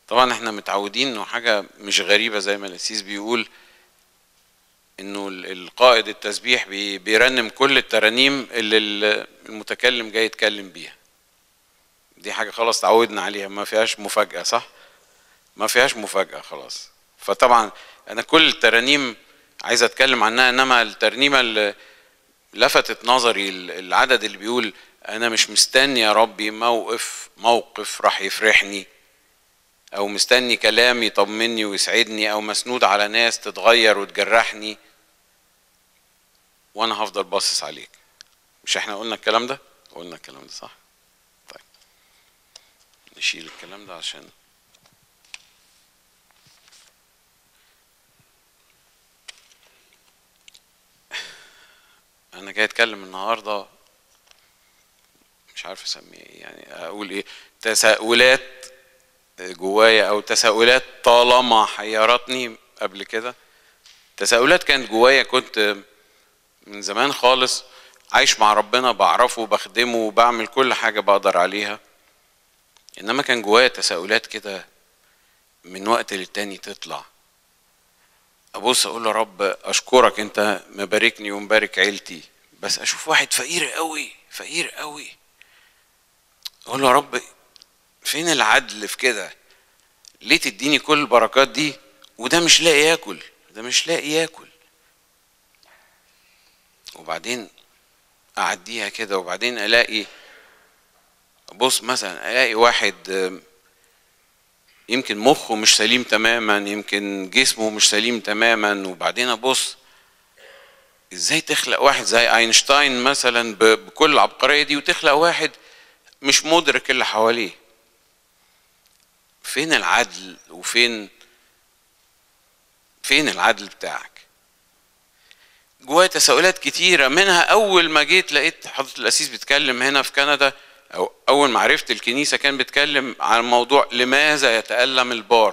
طبعا احنا متعودين انه حاجه مش غريبه زي ما الاسيس بيقول انه ال- القائد التسبيح بي- بيرنم كل الترانيم اللي ال- المتكلم جاي يتكلم بيها دي حاجه خلاص تعودنا عليها ما فيهاش مفاجاه صح ما فيهاش مفاجاه خلاص فطبعا انا كل الترانيم عايز اتكلم عنها انما الترنيمه اللي لفتت نظري ال- العدد اللي بيقول انا مش مستني يا ربي موقف موقف راح يفرحني او مستني كلام يطمني ويسعدني او مسنود على ناس تتغير وتجرحني وانا هفضل باصص عليك مش احنا قلنا الكلام ده قلنا الكلام ده صح طيب نشيل الكلام ده عشان انا جاي اتكلم النهارده مش عارف اسميه ايه يعني اقول ايه تساؤلات جوايا او تساؤلات طالما حيرتني قبل كده تساؤلات كانت جوايا كنت من زمان خالص عايش مع ربنا بعرفه بخدمه بعمل كل حاجة بقدر عليها إنما كان جوايا تساؤلات كده من وقت للتاني تطلع أبص أقول له رب أشكرك أنت مباركني ومبارك عيلتي بس أشوف واحد فقير قوي فقير قوي أقول له يا رب فين العدل في كده ليه تديني كل البركات دي وده مش لاقي ياكل ده مش لاقي ياكل وبعدين اعديها كده وبعدين الاقي بص مثلا الاقي واحد آم، يمكن مخه مش سليم تماما يمكن جسمه مش سليم تماما وبعدين ابص ازاي تخلق واحد زي اينشتاين مثلا ب- بكل العبقريه دي وتخلق واحد مش مدرك اللي حواليه فين العدل وفين فين العدل بتاعك جوايا تساؤلات كتيرة منها أول ما جيت لقيت حضرة الأسيس بيتكلم هنا في كندا أو أول ما عرفت الكنيسة كان بيتكلم عن موضوع لماذا يتألم البار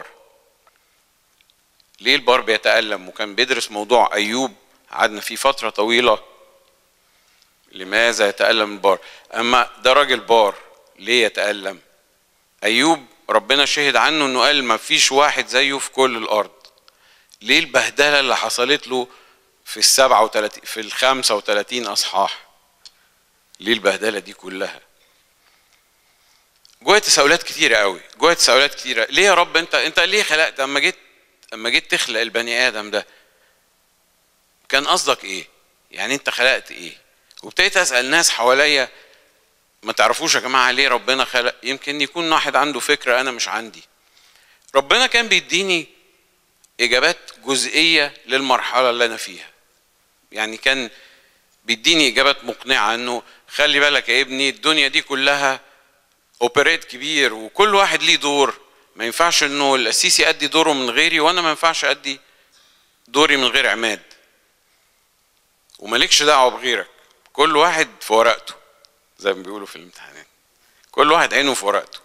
ليه البار بيتألم وكان بيدرس موضوع أيوب قعدنا فيه فترة طويلة لماذا يتألم البار أما ده راجل بار ليه يتألم أيوب ربنا شهد عنه أنه قال ما فيش واحد زيه في كل الأرض ليه البهدلة اللي حصلت له في السبعة وتلاتين في الخمسة وتلاتين أصحاح ليه البهدلة دي كلها جوايا تساؤلات كتيرة قوي جوايا تساؤلات كتيرة ليه يا رب انت انت ليه خلقت اما جيت اما جيت تخلق البني ادم ده كان قصدك ايه يعني انت خلقت ايه وابتديت اسال ناس حواليا ما تعرفوش يا جماعه ليه ربنا خلق يمكن يكون واحد عنده فكره انا مش عندي ربنا كان بيديني اجابات جزئيه للمرحله اللي انا فيها يعني كان بيديني اجابات مقنعه انه خلي بالك يا ابني الدنيا دي كلها اوبريت كبير وكل واحد ليه دور ما ينفعش انه القسيس يأدي دوره من غيري وانا ما ينفعش ادي دوري من غير عماد ومالكش دعوه بغيرك كل واحد في ورقته زي ما بيقولوا في الامتحانات كل واحد عينه في ورقته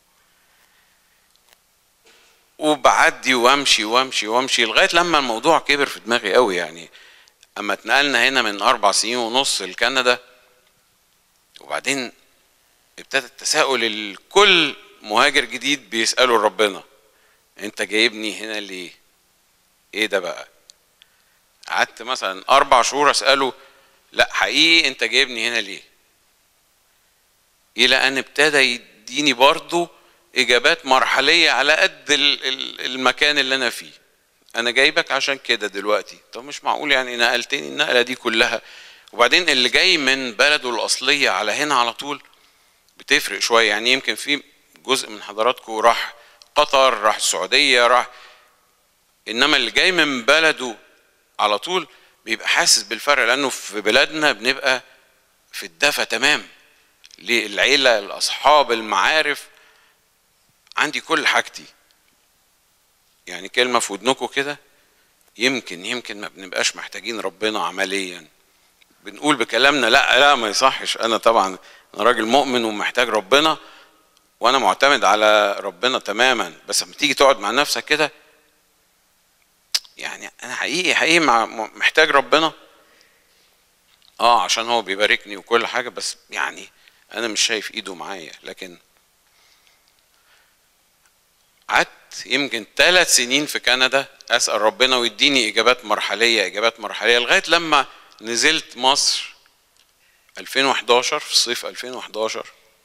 وبعدي وامشي وامشي وامشي لغايه لما الموضوع كبر في دماغي قوي يعني اما اتنقلنا هنا من اربع سنين ونص لكندا وبعدين ابتدى التساؤل الكل مهاجر جديد بيساله ربنا انت جايبني هنا ليه ايه ده بقى قعدت مثلا اربع شهور اساله لا حقيقي انت جايبني هنا ليه الى ان ابتدى يديني برضه اجابات مرحليه على قد ال- ال- المكان اللي انا فيه انا جايبك عشان كده دلوقتي طب مش معقول يعني نقلتني النقله دي كلها وبعدين اللي جاي من بلده الاصليه على هنا على طول بتفرق شويه يعني يمكن في جزء من حضراتكم راح قطر راح السعوديه راح انما اللي جاي من بلده على طول بيبقى حاسس بالفرق لانه في بلادنا بنبقى في الدفى تمام للعيله الاصحاب المعارف عندي كل حاجتي يعني كلمه في ودنكم كده يمكن يمكن ما بنبقاش محتاجين ربنا عمليا بنقول بكلامنا لا لا ما يصحش انا طبعا انا راجل مؤمن ومحتاج ربنا وانا معتمد على ربنا تماما بس لما تيجي تقعد مع نفسك كده يعني انا حقيقي حقيقي مع محتاج ربنا اه عشان هو بيباركني وكل حاجه بس يعني انا مش شايف ايده معايا لكن قعدت يمكن ثلاث سنين في كندا اسال ربنا ويديني اجابات مرحليه اجابات مرحليه لغايه لما نزلت مصر 2011 في صيف 2011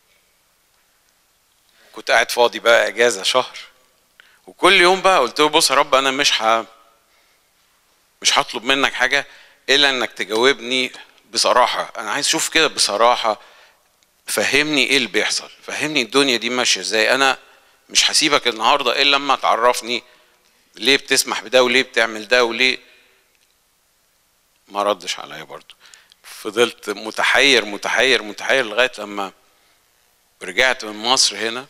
كنت قاعد فاضي بقى اجازه شهر وكل يوم بقى قلت له بص يا رب انا مش ه... مش هطلب منك حاجه الا انك تجاوبني بصراحه انا عايز اشوف كده بصراحه فهمني ايه اللي بيحصل فهمني الدنيا دي ماشيه ازاي انا مش هسيبك النهارده الا لما تعرفني ليه بتسمح بده وليه بتعمل ده وليه ما ردش عليا برضه فضلت متحير متحير متحير لغايه لما رجعت من مصر هنا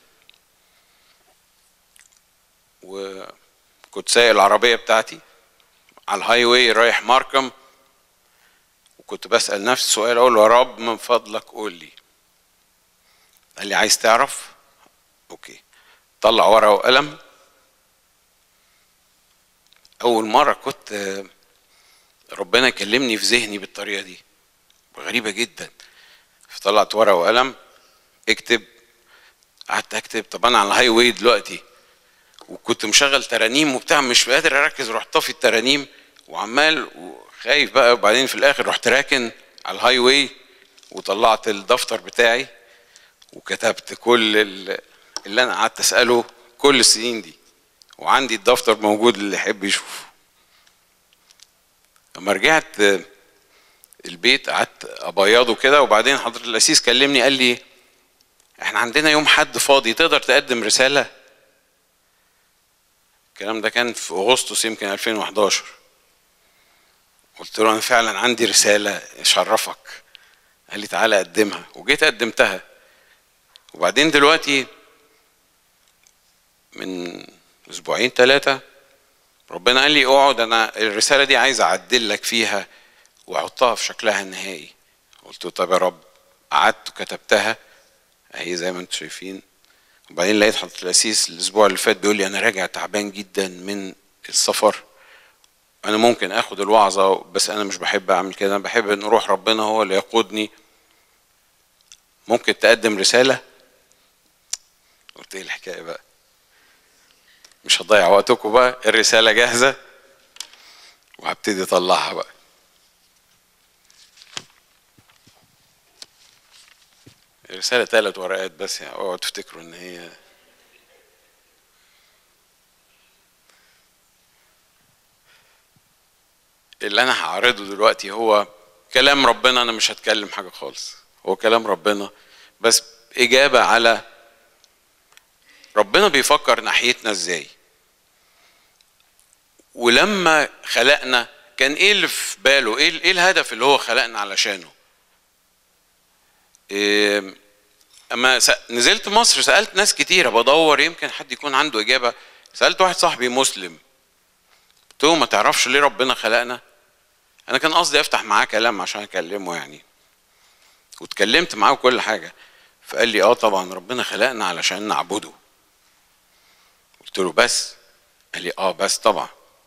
وكنت سايق العربيه بتاعتي على الهاي واي رايح ماركم وكنت بسال نفس السؤال اقول له يا رب من فضلك قول لي قال لي عايز تعرف اوكي طلع ورقه وقلم اول مره كنت ربنا يكلمني في ذهني بالطريقه دي غريبه جدا فطلعت ورقه وقلم اكتب قعدت اكتب طب انا على الهاي واي دلوقتي وكنت مشغل ترانيم وبتاع مش قادر اركز رحت طافي الترانيم وعمال وخايف بقى وبعدين في الاخر رحت راكن على الهاي واي وطلعت الدفتر بتاعي وكتبت كل اللي انا قعدت اساله كل السنين دي وعندي الدفتر موجود اللي يحب يشوفه لما رجعت البيت قعدت ابيضه كده وبعدين حضرة القسيس كلمني قال لي احنا عندنا يوم حد فاضي تقدر تقدم رسالة الكلام ده كان في اغسطس يمكن 2011 قلت له انا فعلا عندي رسالة اشرفك قال لي تعالى قدمها وجيت قدمتها وبعدين دلوقتي من اسبوعين ثلاثة ربنا قال لي اقعد انا الرسالة دي عايز اعدل لك فيها واحطها في شكلها النهائي قلت له طب يا رب قعدت وكتبتها اهي زي ما انتم شايفين وبعدين لقيت حضرة القسيس الاسبوع اللي فات بيقول لي انا راجع تعبان جدا من السفر انا ممكن اخد الوعظة بس انا مش بحب اعمل كده انا بحب ان روح ربنا هو اللي يقودني ممكن تقدم رسالة قلت ايه الحكاية بقى مش هضيع وقتكم بقى الرسالة جاهزة وهبتدي اطلعها بقى الرسالة ثلاث ورقات بس يعني اوعوا تفتكروا ان هي اللي انا هعرضه دلوقتي هو كلام ربنا انا مش هتكلم حاجة خالص هو كلام ربنا بس اجابة على ربنا بيفكر ناحيتنا ازاي ولما خلقنا كان ايه اللي في باله ايه, إيه الهدف اللي هو خلقنا علشانه إيه اما نزلت مصر سالت ناس كتيره بدور يمكن حد يكون عنده اجابه سالت واحد صاحبي مسلم قلت له ما تعرفش ليه ربنا خلقنا انا كان قصدي افتح معاه كلام عشان اكلمه يعني واتكلمت معاه كل حاجه فقال لي اه طبعا ربنا خلقنا علشان نعبده قلت له بس قال لي اه بس طبعا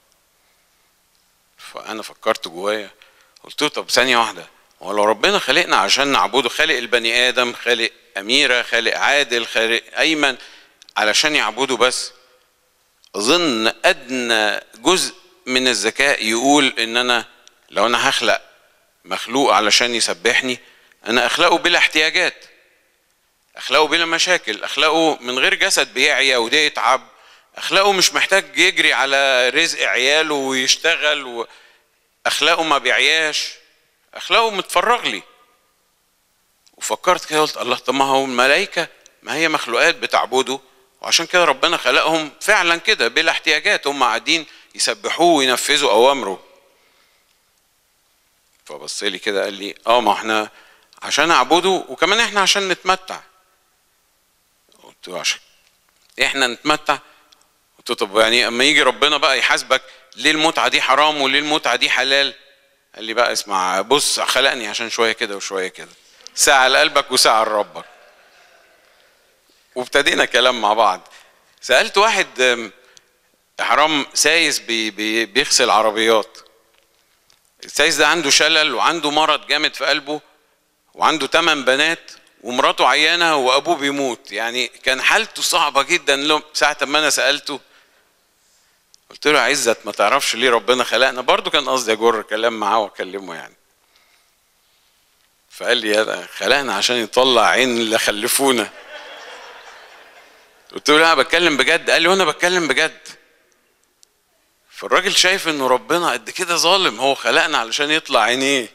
فانا فكرت جوايا قلت له طب ثانيه واحده هو لو ربنا خلقنا عشان نعبده خالق البني ادم خالق اميره خالق عادل خالق ايمن علشان يعبده بس اظن ادنى جزء من الذكاء يقول ان انا لو انا هخلق مخلوق علشان يسبحني انا اخلقه بلا احتياجات اخلقه بلا مشاكل اخلقه من غير جسد بيعيا وده يتعب اخلاقه مش محتاج يجري على رزق عياله ويشتغل و... اخلاقه ما بيعياش اخلاقه متفرغ لي وفكرت كده قلت الله طب ما هو الملائكه ما هي مخلوقات بتعبده وعشان كده ربنا خلقهم فعلا كده بلا احتياجات هم قاعدين يسبحوه وينفذوا اوامره فبص لي كده قال لي اه ما احنا عشان اعبده وكمان احنا عشان نتمتع قلت له عشان احنا نتمتع قلت له طب يعني اما يجي ربنا بقى يحاسبك ليه المتعه دي حرام وليه المتعه دي حلال قال لي بقى اسمع بص خلقني عشان شويه كده وشويه كده ساعه لقلبك وساعه لربك وابتدينا كلام مع بعض سالت واحد حرام سايس بي بي بيغسل عربيات السايس ده عنده شلل وعنده مرض جامد في قلبه وعنده ثمان بنات ومراته عيانه وابوه بيموت يعني كان حالته صعبه جدا له ساعه ما انا سالته قلت له عزت ما تعرفش ليه ربنا خلقنا برضو كان قصدي اجر كلام معاه واكلمه يعني فقال لي يا خلقنا عشان يطلع عين اللي خلفونا قلت له انا بتكلم بجد قال لي وانا بتكلم بجد فالراجل شايف انه ربنا قد كده ظالم هو خلقنا علشان يطلع عينيه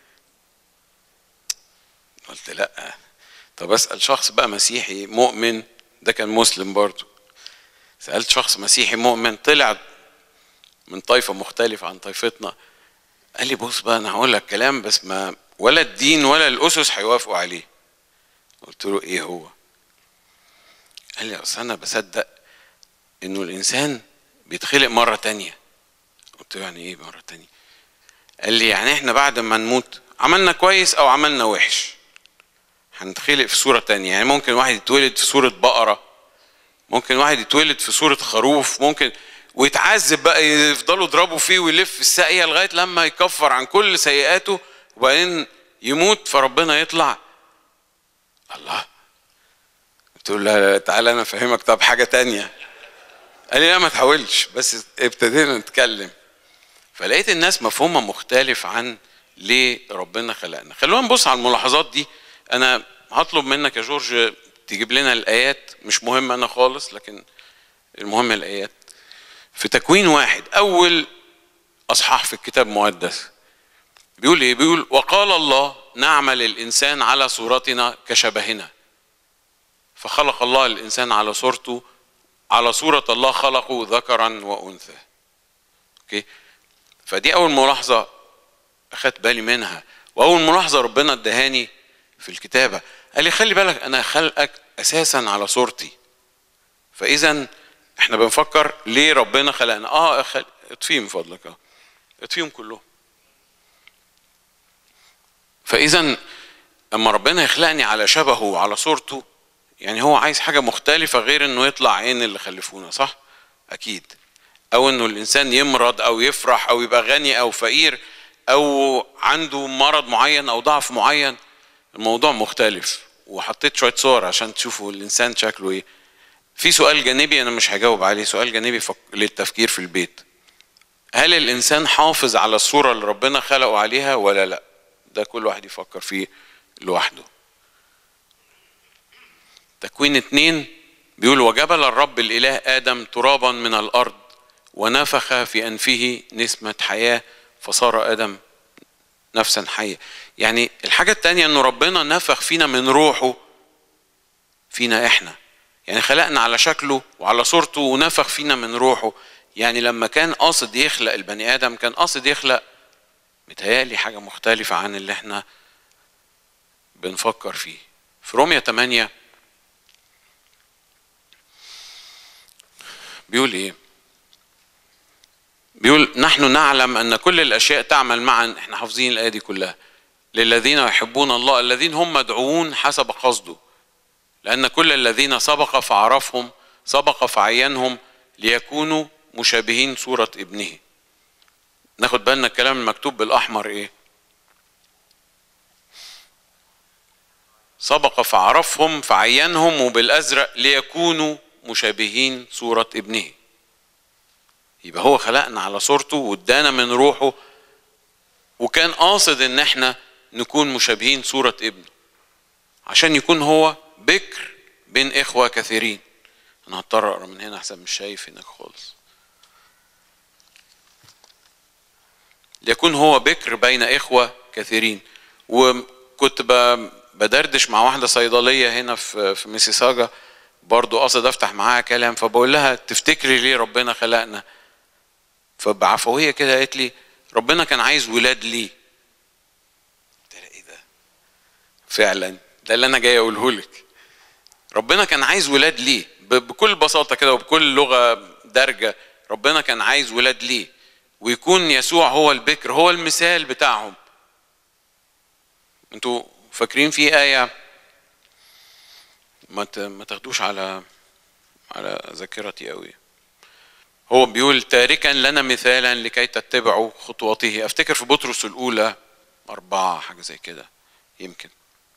قلت لا طب اسال شخص بقى مسيحي مؤمن ده كان مسلم برضه سالت شخص مسيحي مؤمن طلع من طائفه مختلفه عن طائفتنا قال لي بص بقى انا هقول لك كلام بس ما ولا الدين ولا الاسس هيوافقوا عليه قلت له ايه هو قال لي اصل انا بصدق انه الانسان بيتخلق مره تانية قلت له يعني ايه مره تانية قال لي يعني احنا بعد ما نموت عملنا كويس او عملنا وحش هنتخلق في صوره تانية يعني ممكن واحد يتولد في صوره بقره ممكن واحد يتولد في صوره خروف ممكن ويتعذب بقى يفضلوا يضربوا فيه ويلف في الساقيه لغايه لما يكفر عن كل سيئاته وبعدين يموت فربنا يطلع الله قلت له لا لا تعالى انا افهمك طب حاجه تانية قال لي لا ما تحاولش بس ابتدينا نتكلم فلقيت الناس مفهومها مختلف عن ليه ربنا خلقنا خلونا نبص على الملاحظات دي انا هطلب منك يا جورج تجيب لنا الايات مش مهم انا خالص لكن المهم الايات في تكوين واحد اول اصحاح في الكتاب المقدس بيقول ايه بيقول وقال الله نعمل الانسان على صورتنا كشبهنا فخلق الله الانسان على صورته على صورة الله خلقه ذكرا وانثى اوكي فدي اول ملاحظة اخدت بالي منها واول ملاحظة ربنا ادهاني في الكتابة قال لي خلي بالك انا خلقك اساسا على صورتي فاذا احنا بنفكر ليه ربنا خلقنا اه خل... اطفيه من فضلك اه اطفيهم كلهم فاذا اما ربنا يخلقني على شبهه وعلى صورته يعني هو عايز حاجه مختلفه غير انه يطلع عين اللي خلفونا صح اكيد او انه الانسان يمرض او يفرح او يبقى غني او فقير او عنده مرض معين او ضعف معين الموضوع مختلف وحطيت شويه صور عشان تشوفوا الانسان شكله ايه في سؤال جانبي انا مش هجاوب عليه سؤال جانبي فك... للتفكير في البيت هل الانسان حافظ على الصوره اللي ربنا خلقه عليها ولا لا ده كل واحد يفكر فيه لوحده تكوين اتنين بيقول وجبل الرب الاله ادم ترابا من الارض ونفخ في انفه نسمه حياه فصار ادم نفسا حيه يعني الحاجه التانيه انه ربنا نفخ فينا من روحه فينا احنا يعني خلقنا على شكله وعلى صورته ونفخ فينا من روحه يعني لما كان قاصد يخلق البني ادم كان قاصد يخلق متهيألي حاجه مختلفه عن اللي احنا بنفكر فيه في رومية 8 بيقول ايه بيقول نحن نعلم ان كل الاشياء تعمل معا احنا حافظين الايه دي كلها للذين يحبون الله الذين هم مدعوون حسب قصده لان كل الذين سبق فعرفهم سبق فعينهم ليكونوا مشابهين صوره ابنه ناخد بالنا الكلام المكتوب بالاحمر ايه سبق فعرفهم فعينهم وبالازرق ليكونوا مشابهين صورة ابنه يبقى هو خلقنا على صورته وادانا من روحه وكان قاصد ان احنا نكون مشابهين صورة ابنه عشان يكون هو بكر بين اخوة كثيرين انا هضطر اقرا من هنا احسن مش شايف هناك خالص ليكون هو بكر بين اخوة كثيرين وكنت بدردش مع واحدة صيدلية هنا في في ميسيساجا برضو قصد افتح معاها كلام فبقول لها تفتكري ليه ربنا خلقنا فبعفويه كده قالت لي ربنا كان عايز ولاد ليه قلت لها ايه ده فعلا ده اللي انا جاي اقوله لك ربنا كان عايز ولاد ليه بكل بساطه كده وبكل لغه دارجه ربنا كان عايز ولاد ليه ويكون يسوع هو البكر هو المثال بتاعهم انتوا فاكرين في ايه ما ما تاخدوش على على ذاكرتي قوي هو بيقول تاركا لنا مثالا لكي تتبعوا خطواته افتكر في بطرس الاولى اربعه حاجه زي كده يمكن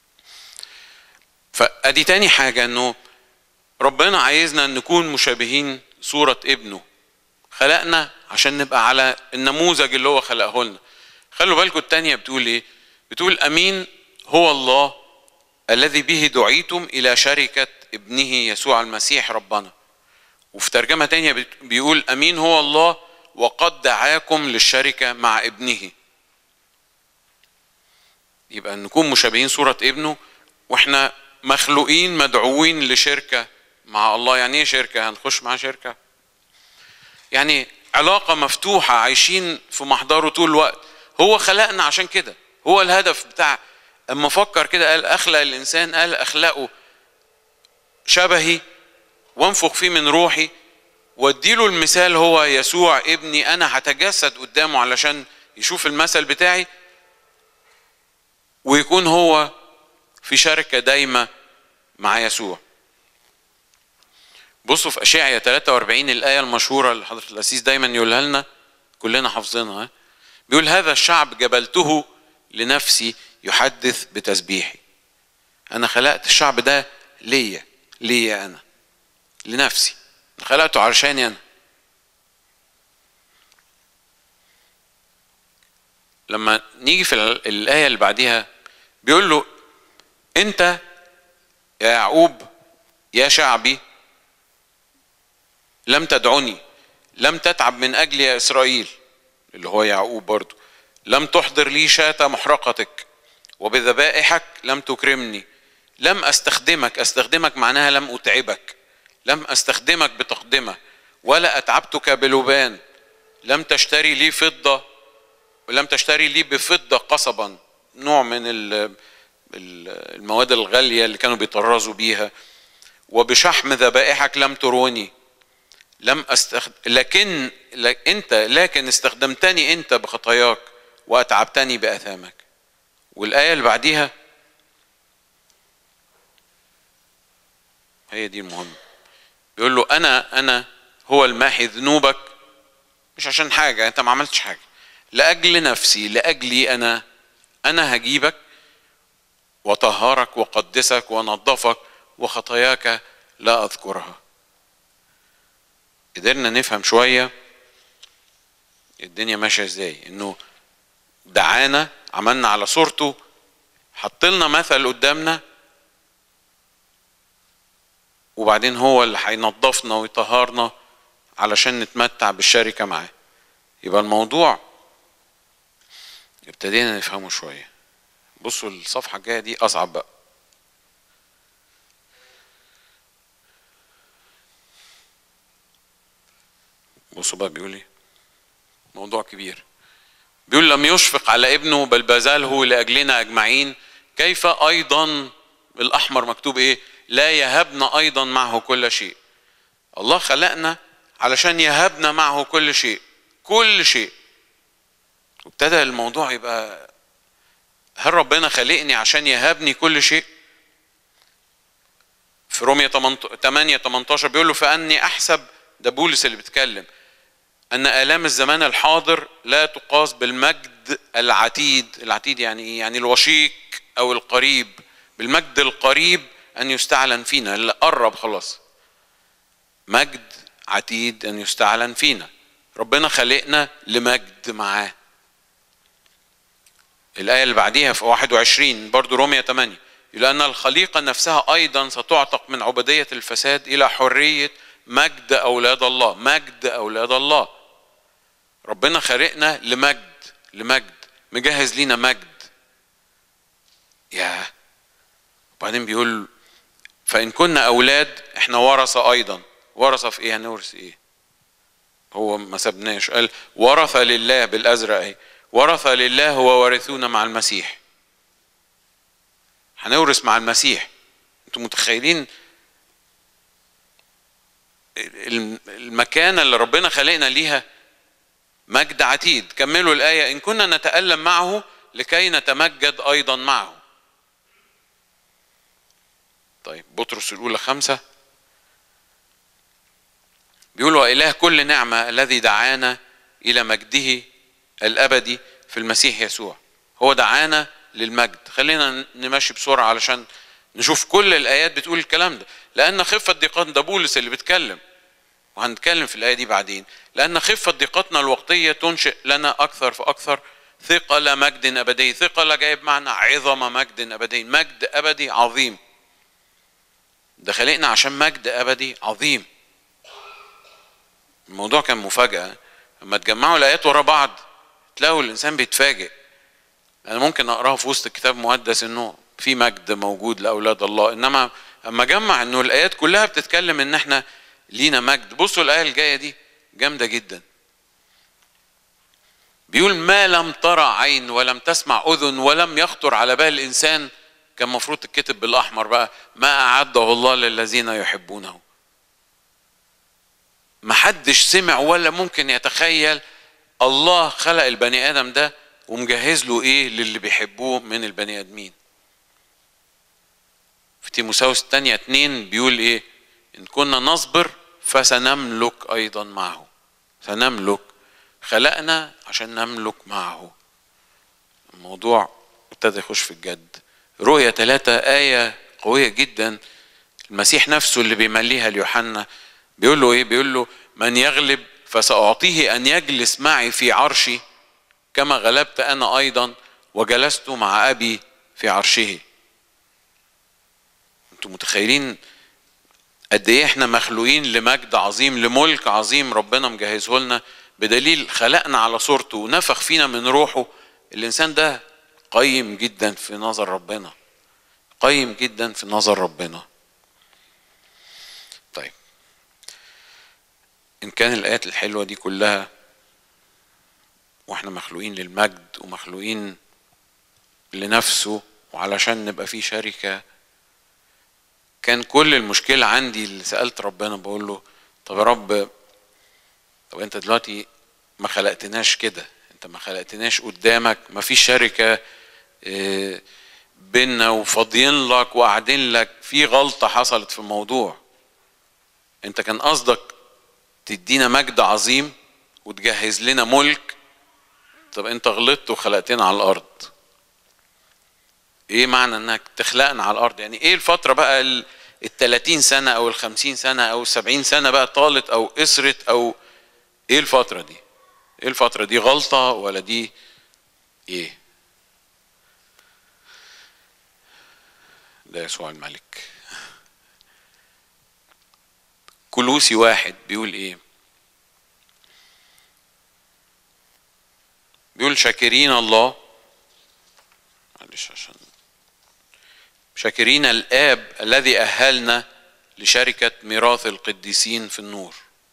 فادي تاني حاجه انه ربنا عايزنا نكون مشابهين صوره ابنه خلقنا عشان نبقى على النموذج اللي هو خلقه لنا خلوا بالكم التانية بتقول ايه بتقول امين هو الله الذي به دعيتم الى شركة ابنه يسوع المسيح ربنا وفي ترجمة تانية بيقول امين هو الله وقد دعاكم للشركة مع ابنه يبقى نكون مشابهين صورة ابنه واحنا مخلوقين مدعوين لشركة مع الله يعني ايه شركة هنخش مع شركة يعني علاقة مفتوحة عايشين في محضره طول الوقت هو خلقنا عشان كده هو الهدف بتاع اما فكر كده قال اخلق الانسان قال اخلقه شبهي وانفخ فيه من روحي واديله المثال هو يسوع ابني انا هتجسد قدامه علشان يشوف المثل بتاعي ويكون هو في شركة دايمة مع يسوع بصوا في أشعية 43 الآية المشهورة اللي حضرة الأسيس دايما يقولها لنا كلنا حافظينها بيقول هذا الشعب جبلته لنفسي يحدث بتسبيحي أنا خلقت الشعب ده ليا ليا أنا لنفسي خلقته علشاني أنا لما نيجي في الآية اللي بعديها بيقول له أنت يا يعقوب يا شعبي لم تدعني لم تتعب من أجل يا إسرائيل اللي هو يعقوب برضو لم تحضر لي شاة محرقتك وبذبائحك لم تكرمني لم أستخدمك أستخدمك معناها لم أتعبك لم أستخدمك بتقدمة ولا أتعبتك بلبان لم تشتري لي فضة ولم تشتري لي بفضة قصبا نوع من المواد الغالية اللي كانوا بيطرزوا بيها وبشحم ذبائحك لم تروني لم أستخد... لكن انت لكن استخدمتني انت بخطاياك واتعبتني باثامك والايه اللي بعديها هي دي المهم بيقول له انا انا هو الماحي ذنوبك مش عشان حاجه انت ما عملتش حاجه لاجل نفسي لاجلي انا انا هجيبك وطهرك وقدسك ونظفك وخطاياك لا اذكرها قدرنا نفهم شويه الدنيا ماشيه ازاي انه دعانا عملنا على صورته حط لنا مثل قدامنا وبعدين هو اللي هينظفنا ويطهرنا علشان نتمتع بالشركه معاه يبقى الموضوع ابتدينا نفهمه شويه بصوا الصفحه الجايه دي اصعب بقى بصوا بقى بيقول ايه موضوع كبير بيقول لم يشفق على ابنه بل بذله لاجلنا اجمعين كيف ايضا الاحمر مكتوب ايه لا يهبنا ايضا معه كل شيء الله خلقنا علشان يهبنا معه كل شيء كل شيء وابتدى الموضوع يبقى هل ربنا خلقني عشان يهبني كل شيء في رومية 8 18 بيقول له فاني احسب ده بولس اللي بيتكلم أن آلام الزمان الحاضر لا تقاس بالمجد العتيد العتيد يعني إيه؟ يعني الوشيك أو القريب بالمجد القريب أن يستعلن فينا اللي قرب خلاص مجد عتيد أن يستعلن فينا ربنا خلقنا لمجد معاه الآية اللي بعديها في 21 برضو رومية 8 لأن الخليقة نفسها أيضا ستعتق من عبودية الفساد إلى حرية مجد أولاد الله مجد أولاد الله ربنا خلقنا لمجد لمجد مجهز لينا مجد يا وبعدين بيقول فإن كنا أولاد إحنا ورثة أيضا ورثة في إيه هنورث إيه هو ما سبناش قال ورث لله بالأزرق أهي ورث لله هو وارثون مع المسيح هنورث مع المسيح انتوا متخيلين المكانة اللي ربنا خلقنا ليها مجد عتيد كملوا الآية إن كنا نتألم معه لكي نتمجد أيضا معه طيب بطرس الأولى خمسة بيقول وإله كل نعمة الذي دعانا إلى مجده الأبدي في المسيح يسوع هو دعانا للمجد خلينا نمشي بسرعة علشان نشوف كل الآيات بتقول الكلام ده لأن خفة ضيقات ده بولس اللي بيتكلم وهنتكلم في الآية دي بعدين لأن خفة ضيقتنا الوقتية تنشئ لنا أكثر فأكثر ثقل مجد أبدي ثقل جايب معنى عظم مجد أبدي مجد أبدي عظيم ده خلقنا عشان مجد أبدي عظيم الموضوع كان مفاجأة لما تجمعوا الآيات ورا بعض تلاقوا الإنسان بيتفاجئ أنا ممكن أقراها في وسط الكتاب المقدس إنه في مجد موجود لأولاد الله إنما أما أجمع إنه الآيات كلها بتتكلم إن إحنا لينا مجد بصوا الآية الجاية دي جامدة جدا بيقول ما لم ترى عين ولم تسمع أذن ولم يخطر على بال الإنسان كان المفروض تتكتب بالأحمر بقى ما أعده الله للذين يحبونه محدش سمع ولا ممكن يتخيل الله خلق البني آدم ده ومجهز له إيه للي بيحبوه من البني آدمين في تيموساوس الثانية اتنين بيقول إيه إن كنا نصبر فسنملك أيضا معه سنملك خلقنا عشان نملك معه الموضوع ابتدى يخش في الجد رؤية ثلاثة آية قوية جدا المسيح نفسه اللي بيمليها ليوحنا بيقول له ايه بيقول له من يغلب فسأعطيه أن يجلس معي في عرشي كما غلبت أنا أيضا وجلست مع أبي في عرشه انتوا متخيلين قد ايه احنا مخلوقين لمجد عظيم لملك عظيم ربنا مجهزه لنا بدليل خلقنا على صورته ونفخ فينا من روحه الانسان ده قيم جدا في نظر ربنا قيم جدا في نظر ربنا طيب ان كان الايات الحلوه دي كلها واحنا مخلوقين للمجد ومخلوقين لنفسه وعلشان نبقى في شركه كان كل المشكله عندي اللي سالت ربنا بقول له طب يا رب طب انت دلوقتي ما خلقتناش كده انت ما خلقتناش قدامك ما فيش شركه اه بينا وفاضيين لك وقاعدين لك في غلطه حصلت في الموضوع انت كان قصدك تدينا مجد عظيم وتجهز لنا ملك طب انت غلطت وخلقتنا على الارض ايه معنى انك تخلقنا على الارض يعني ايه الفتره بقى ال 30 سنه او ال 50 سنه او ال 70 سنه بقى طالت او قصرت او ايه الفتره دي ايه الفتره دي غلطه ولا دي ايه ده يسوع الملك كلوسي واحد بيقول ايه بيقول شاكرين الله معلش عشان شاكرين الآب الذي أهلنا لشركة ميراث القديسين في النور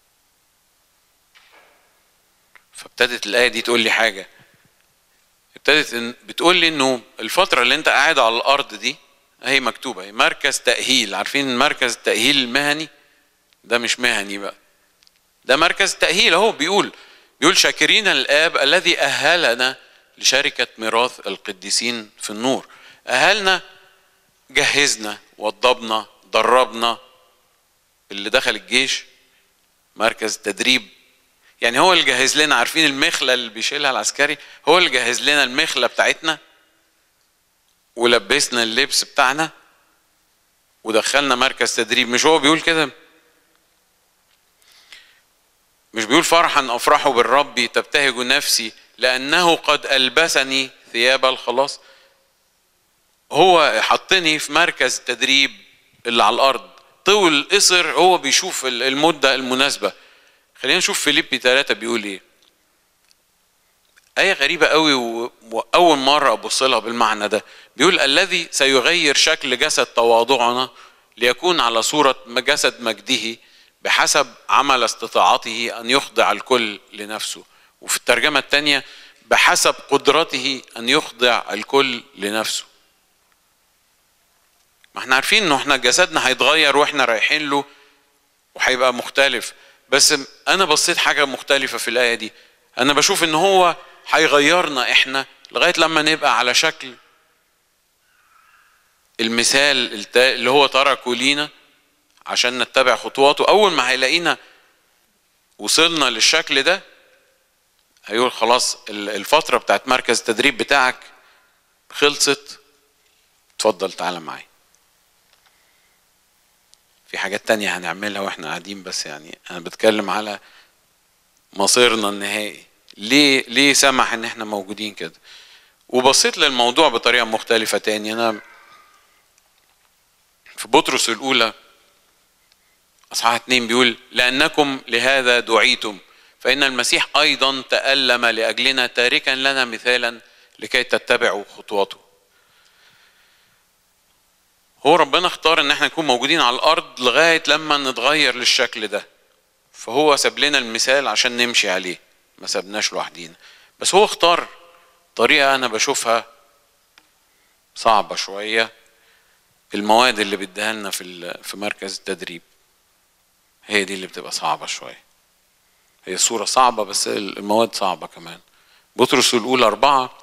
فابتدت الآية دي تقول لي حاجة ابتدت إن بتقول لي إنه الفترة اللي أنت قاعد على الأرض دي أهي مكتوبة هي مركز تأهيل عارفين مركز التأهيل المهني ده مش مهني بقى ده مركز تأهيل أهو بيقول بيقول شاكرين الآب الذي أهلنا لشركة ميراث القديسين في النور أهلنا جهزنا وضبنا دربنا اللي دخل الجيش مركز تدريب يعني هو اللي جهز لنا عارفين المخلة اللي بيشيلها العسكري هو اللي جهز لنا المخلة بتاعتنا ولبسنا اللبس بتاعنا ودخلنا مركز تدريب مش هو بيقول كده مش بيقول فرحا افرح بالرب تبتهج نفسي لانه قد البسني ثياب الخلاص هو حطني في مركز التدريب اللي على الارض طول قصر هو بيشوف المده المناسبه خلينا نشوف فيليبي ثلاثة بيقول ايه آية غريبة قوي وأول مرة أبص لها بالمعنى ده بيقول الذي سيغير شكل جسد تواضعنا ليكون على صورة جسد مجده بحسب عمل استطاعته أن يخضع الكل لنفسه وفي الترجمة الثانية بحسب قدرته أن يخضع الكل لنفسه ما احنا عارفين انه احنا جسدنا هيتغير واحنا رايحين له وهيبقى مختلف بس انا بصيت حاجه مختلفه في الايه دي انا بشوف ان هو هيغيرنا احنا لغايه لما نبقى على شكل المثال اللي هو تركه لينا عشان نتبع خطواته اول ما هيلاقينا وصلنا للشكل ده هيقول خلاص الفتره بتاعت مركز التدريب بتاعك خلصت اتفضل تعالى معايا في حاجات تانية هنعملها واحنا قاعدين بس يعني انا بتكلم على مصيرنا النهائي ليه ليه سمح ان احنا موجودين كده وبصيت للموضوع بطريقه مختلفه تاني انا في بطرس الاولى اصحاح اتنين بيقول لانكم لهذا دعيتم فان المسيح ايضا تالم لاجلنا تاركا لنا مثالا لكي تتبعوا خطواته هو ربنا اختار ان احنا نكون موجودين على الارض لغايه لما نتغير للشكل ده فهو ساب لنا المثال عشان نمشي عليه ما سابناش لوحدينا بس هو اختار طريقه انا بشوفها صعبه شويه المواد اللي بيديها لنا في في مركز التدريب هي دي اللي بتبقى صعبه شويه هي الصوره صعبه بس المواد صعبه كمان بطرس الاولى اربعه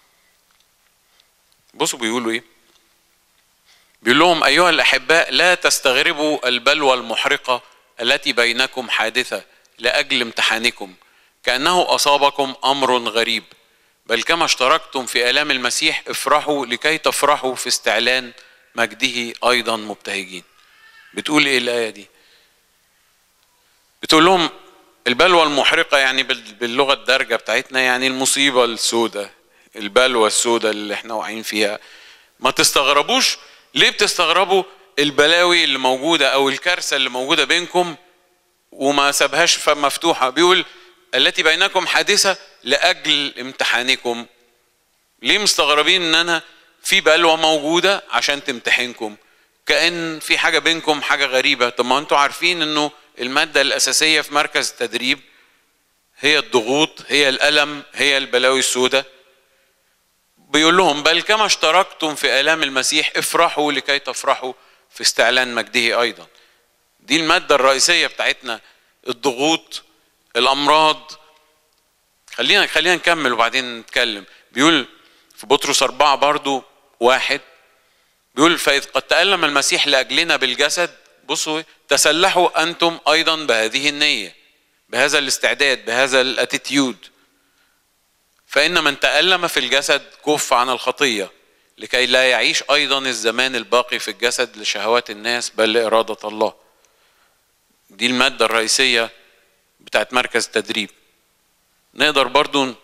بصوا بيقولوا ايه بيقول لهم ايها الاحباء لا تستغربوا البلوى المحرقه التي بينكم حادثه لاجل امتحانكم كانه اصابكم امر غريب بل كما اشتركتم في الام المسيح افرحوا لكي تفرحوا في استعلان مجده ايضا مبتهجين بتقول ايه الايه دي بتقول لهم البلوى المحرقه يعني باللغه الدارجه بتاعتنا يعني المصيبه السوداء البلوى السوداء اللي احنا واقعين فيها ما تستغربوش ليه بتستغربوا البلاوي اللي موجودة أو الكارثة اللي موجودة بينكم وما سابهاش مفتوحة بيقول التي بينكم حادثة لأجل امتحانكم ليه مستغربين ان انا في بلوى موجودة عشان تمتحنكم كأن في حاجة بينكم حاجة غريبة طب ما انتوا عارفين انه المادة الأساسية في مركز التدريب هي الضغوط هي الألم هي البلاوي السوداء بيقول لهم بل كما اشتركتم في آلام المسيح افرحوا لكي تفرحوا في استعلان مجده أيضا دي المادة الرئيسية بتاعتنا الضغوط الأمراض خلينا خلينا نكمل وبعدين نتكلم بيقول في بطرس أربعة برضو واحد بيقول فإذ قد تألم المسيح لأجلنا بالجسد بصوا تسلحوا أنتم أيضا بهذه النية بهذا الاستعداد بهذا الاتيتيود فإن من تألم في الجسد كف عن الخطية لكي لا يعيش أيضا الزمان الباقي في الجسد لشهوات الناس بل لإرادة الله دي المادة الرئيسية بتاعت مركز التدريب نقدر برضو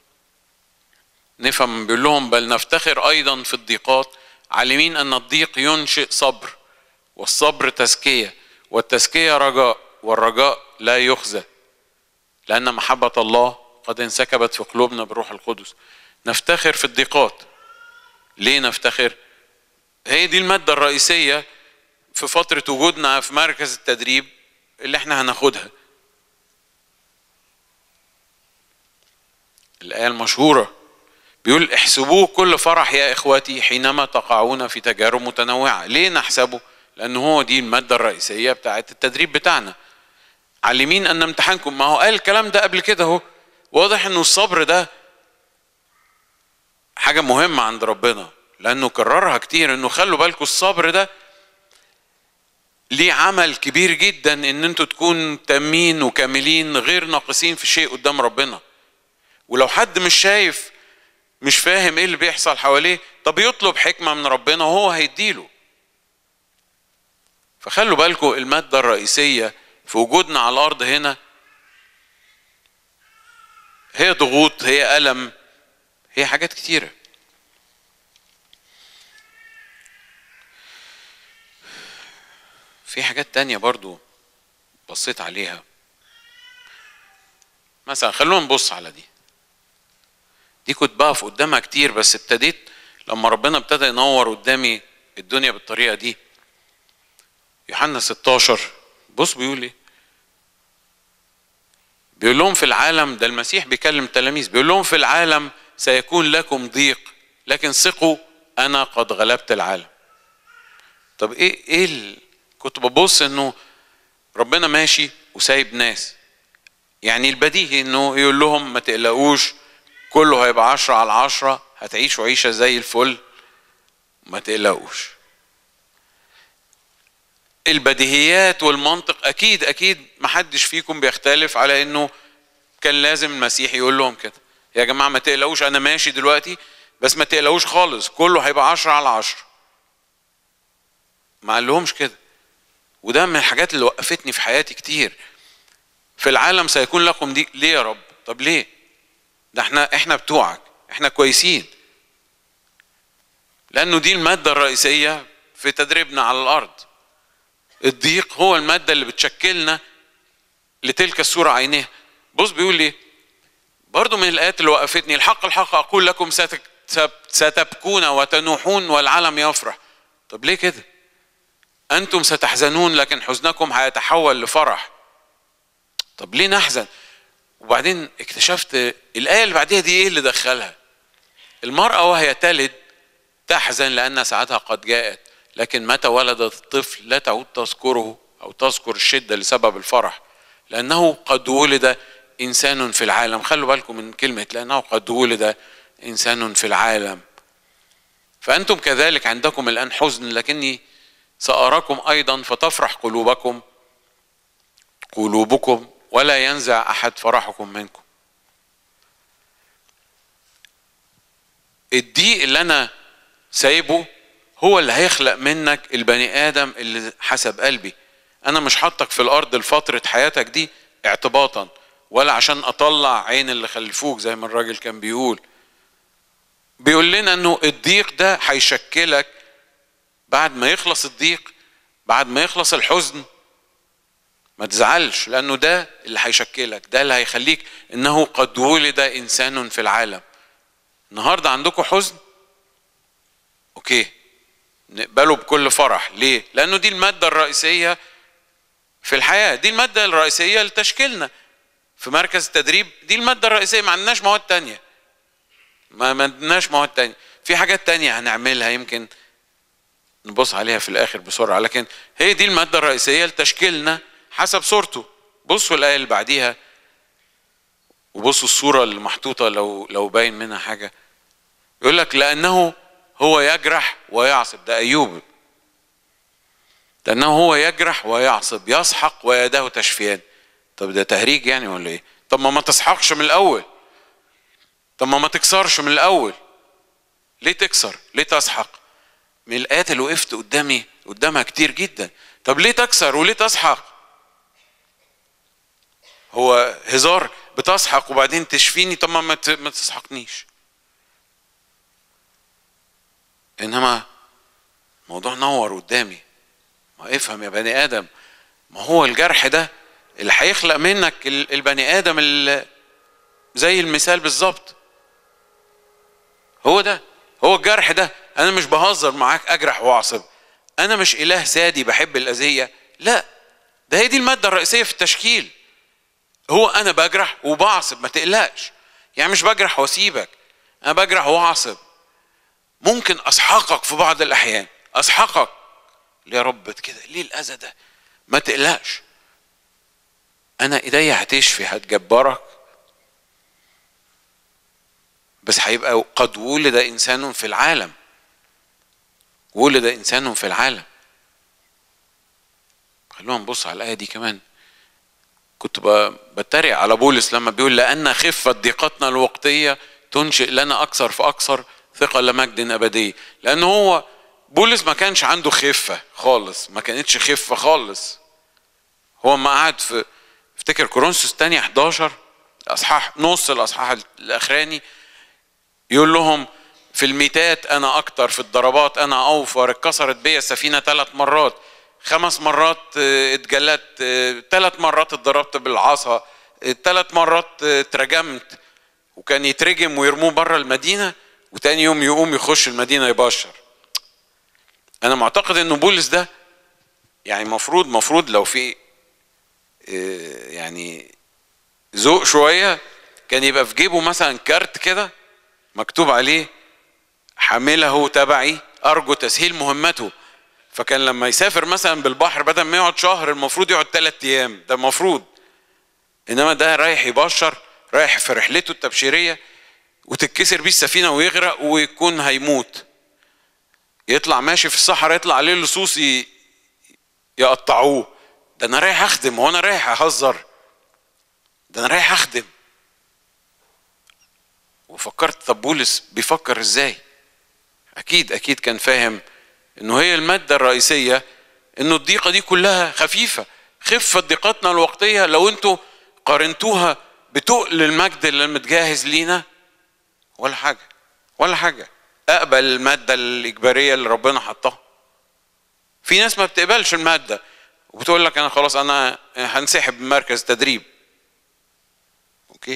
نفهم بيقول لهم بل نفتخر أيضا في الضيقات عالمين أن الضيق ينشئ صبر والصبر تزكية والتزكية رجاء والرجاء لا يخزى لأن محبة الله قد انسكبت في قلوبنا بالروح القدس نفتخر في الضيقات ليه نفتخر هي دي المادة الرئيسية في فترة وجودنا في مركز التدريب اللي احنا هناخدها الآية المشهورة بيقول احسبوه كل فرح يا إخوتي حينما تقعون في تجارب متنوعة ليه نحسبه لأن هو دي المادة الرئيسية بتاعت التدريب بتاعنا علمين أن امتحانكم ما هو قال الكلام ده قبل كده اهو واضح انه الصبر ده حاجة مهمة عند ربنا لأنه كررها كتير انه خلوا بالكم الصبر ده ليه عمل كبير جدا ان انتوا تكونوا تامين وكاملين غير ناقصين في شيء قدام ربنا ولو حد مش شايف مش فاهم ايه اللي بيحصل حواليه طب يطلب حكمة من ربنا وهو هيديله فخلوا بالكم المادة الرئيسية في وجودنا على الأرض هنا هي ضغوط هي ألم هي حاجات كتيرة في حاجات تانية برضو بصيت عليها مثلا خلونا نبص على دي دي كنت بقف قدامها كتير بس ابتديت لما ربنا ابتدى ينور قدامي الدنيا بالطريقة دي يوحنا 16 بص بيقول ايه بيقول لهم في العالم ده المسيح بيكلم التلاميذ بيقول لهم في العالم سيكون لكم ضيق لكن ثقوا انا قد غلبت العالم طب ايه ايه ال... كنت ببص انه ربنا ماشي وسايب ناس يعني البديهي انه يقول لهم ما تقلقوش كله هيبقى عشرة على عشرة هتعيشوا عيشة زي الفل ما تقلقوش البديهيات والمنطق اكيد اكيد محدش فيكم بيختلف على انه كان لازم المسيح يقول لهم كده يا جماعه ما تقلقوش انا ماشي دلوقتي بس ما تقلقوش خالص كله هيبقى عشرة على عشرة ما قال لهمش كده وده من الحاجات اللي وقفتني في حياتي كتير في العالم سيكون لكم دي ليه يا رب طب ليه ده احنا احنا بتوعك احنا كويسين لانه دي الماده الرئيسيه في تدريبنا على الارض الضيق هو الماده اللي بتشكلنا لتلك الصوره عينيها بص بيقول ايه برضو من الايات اللي وقفتني الحق الحق اقول لكم ستبكون وتنوحون والعالم يفرح طب ليه كده انتم ستحزنون لكن حزنكم هيتحول لفرح طب ليه نحزن وبعدين اكتشفت الايه اللي بعديها دي ايه اللي دخلها المراه وهي تلد تحزن لان ساعتها قد جاءت لكن متى ولدت الطفل لا تعود تذكره او تذكر الشده لسبب الفرح لانه قد ولد انسان في العالم خلوا بالكم من كلمه لانه قد ولد انسان في العالم فانتم كذلك عندكم الان حزن لكني ساراكم ايضا فتفرح قلوبكم قلوبكم ولا ينزع احد فرحكم منكم الضيق اللي انا سايبه هو اللي هيخلق منك البني ادم اللي حسب قلبي انا مش حاطك في الارض لفتره حياتك دي اعتباطا ولا عشان اطلع عين اللي خلفوك زي ما الراجل كان بيقول بيقول لنا انه الضيق ده هيشكلك بعد ما يخلص الضيق بعد ما يخلص الحزن ما تزعلش لانه ده اللي هيشكلك ده اللي هيخليك انه قد ولد انسان في العالم النهارده عندكم حزن اوكي نقبله بكل فرح ليه لانه دي الماده الرئيسيه في الحياه دي الماده الرئيسيه لتشكيلنا في مركز التدريب دي الماده الرئيسيه ما عندناش مواد تانية ما عندناش مواد تانية في حاجات تانية هنعملها يمكن نبص عليها في الاخر بسرعه لكن هي دي الماده الرئيسيه لتشكيلنا حسب صورته بصوا الايه اللي بعديها وبصوا الصوره اللي محطوطه لو لو باين منها حاجه يقول لك لانه هو يجرح ويعصب ده ايوب لانه هو يجرح ويعصب يسحق ويداه تشفيان طب ده تهريج يعني ولا ايه طب ما ما تسحقش من الاول طب ما ما تكسرش من الاول ليه تكسر ليه تسحق من الايات اللي وقفت قدامي قدامها كتير جدا طب ليه تكسر وليه تسحق هو هزار بتسحق وبعدين تشفيني طب ما ما تسحقنيش انما الموضوع نور قدامي ما افهم يا بني ادم ما هو الجرح ده اللي هيخلق منك البني ادم اللي زي المثال بالظبط هو ده هو الجرح ده انا مش بهزر معاك اجرح واعصب انا مش اله سادي بحب الاذيه لا ده هي دي الماده الرئيسيه في التشكيل هو انا بجرح وبعصب ما تقلقش يعني مش بجرح واسيبك انا بجرح واعصب ممكن اسحقك في بعض الاحيان اسحقك ليه يا رب كده ليه الاذى ده ما تقلقش انا ايديا هتشفي هتجبرك بس هيبقى قد ولد انسان في العالم ولد انسان في العالم خلونا نبص على الايه دي كمان كنت بتريق على بولس لما بيقول لان خفه ضيقتنا الوقتيه تنشئ لنا اكثر فاكثر ثقه لمجد ابدي لان هو بولس ما كانش عنده خفه خالص ما كانتش خفه خالص هو ما قعد في افتكر كورنثوس الثانية 11 اصحاح نص الاصحاح الاخراني يقول لهم في الميتات انا اكتر في الضربات انا اوفر اتكسرت بيا السفينه ثلاث مرات خمس مرات آه، اتجلدت آه، ثلاث مرات اتضربت بالعصا آه، ثلاث مرات اترجمت وكان يترجم ويرموه بره المدينه وتاني يوم يقوم يخش المدينه يبشر انا معتقد ان بولس ده يعني مفروض مفروض لو في يعني ذوق شويه كان يبقى في جيبه مثلا كارت كده مكتوب عليه حامله تبعي ارجو تسهيل مهمته فكان لما يسافر مثلا بالبحر بدل ما يقعد شهر المفروض يقعد ثلاث ايام ده المفروض انما ده رايح يبشر رايح في رحلته التبشيريه وتتكسر بيه السفينه ويغرق ويكون هيموت يطلع ماشي في الصحراء يطلع عليه اللصوص يقطعوه ده انا رايح اخدم هو انا رايح اهزر ده انا رايح اخدم وفكرت طب بولس بيفكر ازاي اكيد اكيد كان فاهم انه هي الماده الرئيسيه انه الضيقه دي كلها خفيفه خفه ضيقتنا الوقتيه لو انتوا قارنتوها بتقل المجد اللي متجهز لينا ولا حاجه ولا حاجه اقبل الماده الاجباريه اللي ربنا حطها في ناس ما بتقبلش الماده وبتقول لك انا خلاص انا هنسحب من مركز تدريب اوكي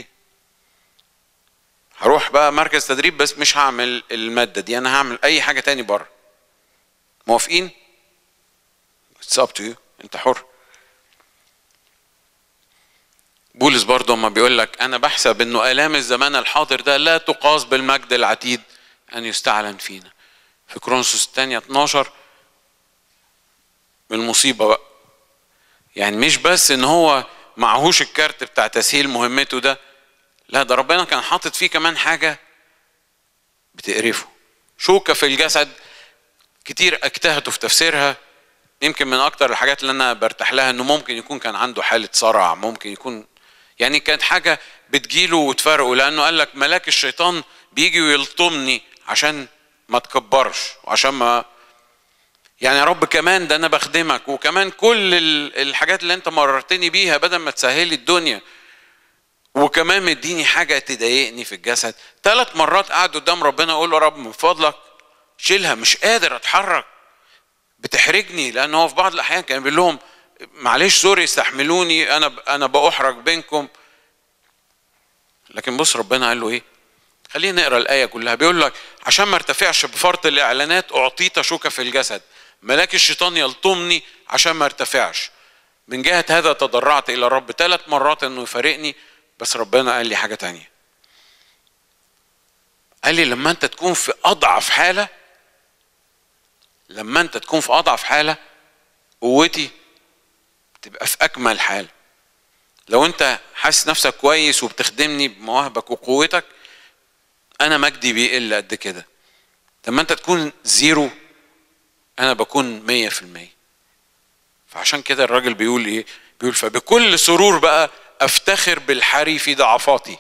هروح بقى مركز تدريب بس مش هعمل الماده دي انا هعمل اي حاجه تاني بره موافقين اتس اب تو يو انت حر بولس برضه ما بيقول لك انا بحسب انه الام الزمان الحاضر ده لا تقاس بالمجد العتيد ان يستعلن فينا في كرونسوس الثانية 12 المصيبة بقى يعني مش بس ان هو معهوش الكارت بتاع تسهيل مهمته ده لا ده ربنا كان حاطط فيه كمان حاجة بتقرفه شوكة في الجسد كتير اجتهدوا في تفسيرها يمكن من اكتر الحاجات اللي انا برتاح لها انه ممكن يكون كان عنده حالة صرع ممكن يكون يعني كانت حاجة بتجيله وتفرقه لانه قال لك ملاك الشيطان بيجي ويلطمني عشان ما تكبرش وعشان ما يعني يا رب كمان ده انا بخدمك وكمان كل الحاجات اللي انت مررتني بيها بدل ما تسهلي الدنيا وكمان مديني حاجة تضايقني في الجسد ثلاث مرات قعد قدام ربنا اقول له رب من فضلك شيلها مش قادر اتحرك بتحرجني لان هو في بعض الاحيان كان بيقول لهم معلش سوري استحملوني انا انا باحرج بينكم لكن بص ربنا قال له ايه خلينا نقرا الايه كلها بيقول لك عشان ما ارتفعش بفرط الاعلانات اعطيت شوكه في الجسد ملاك الشيطان يلطمني عشان ما ارتفعش من جهه هذا تضرعت الى الرب ثلاث مرات انه يفارقني بس ربنا قال لي حاجه تانية قال لي لما انت تكون في اضعف حاله لما انت تكون في اضعف حاله قوتي تبقى في اكمل حال لو انت حاسس نفسك كويس وبتخدمني بمواهبك وقوتك انا مجدي بيقل قد كده لما انت تكون زيرو انا بكون مية في المية فعشان كده الراجل بيقول ايه بيقول فبكل سرور بقى افتخر بالحري في ضعفاتي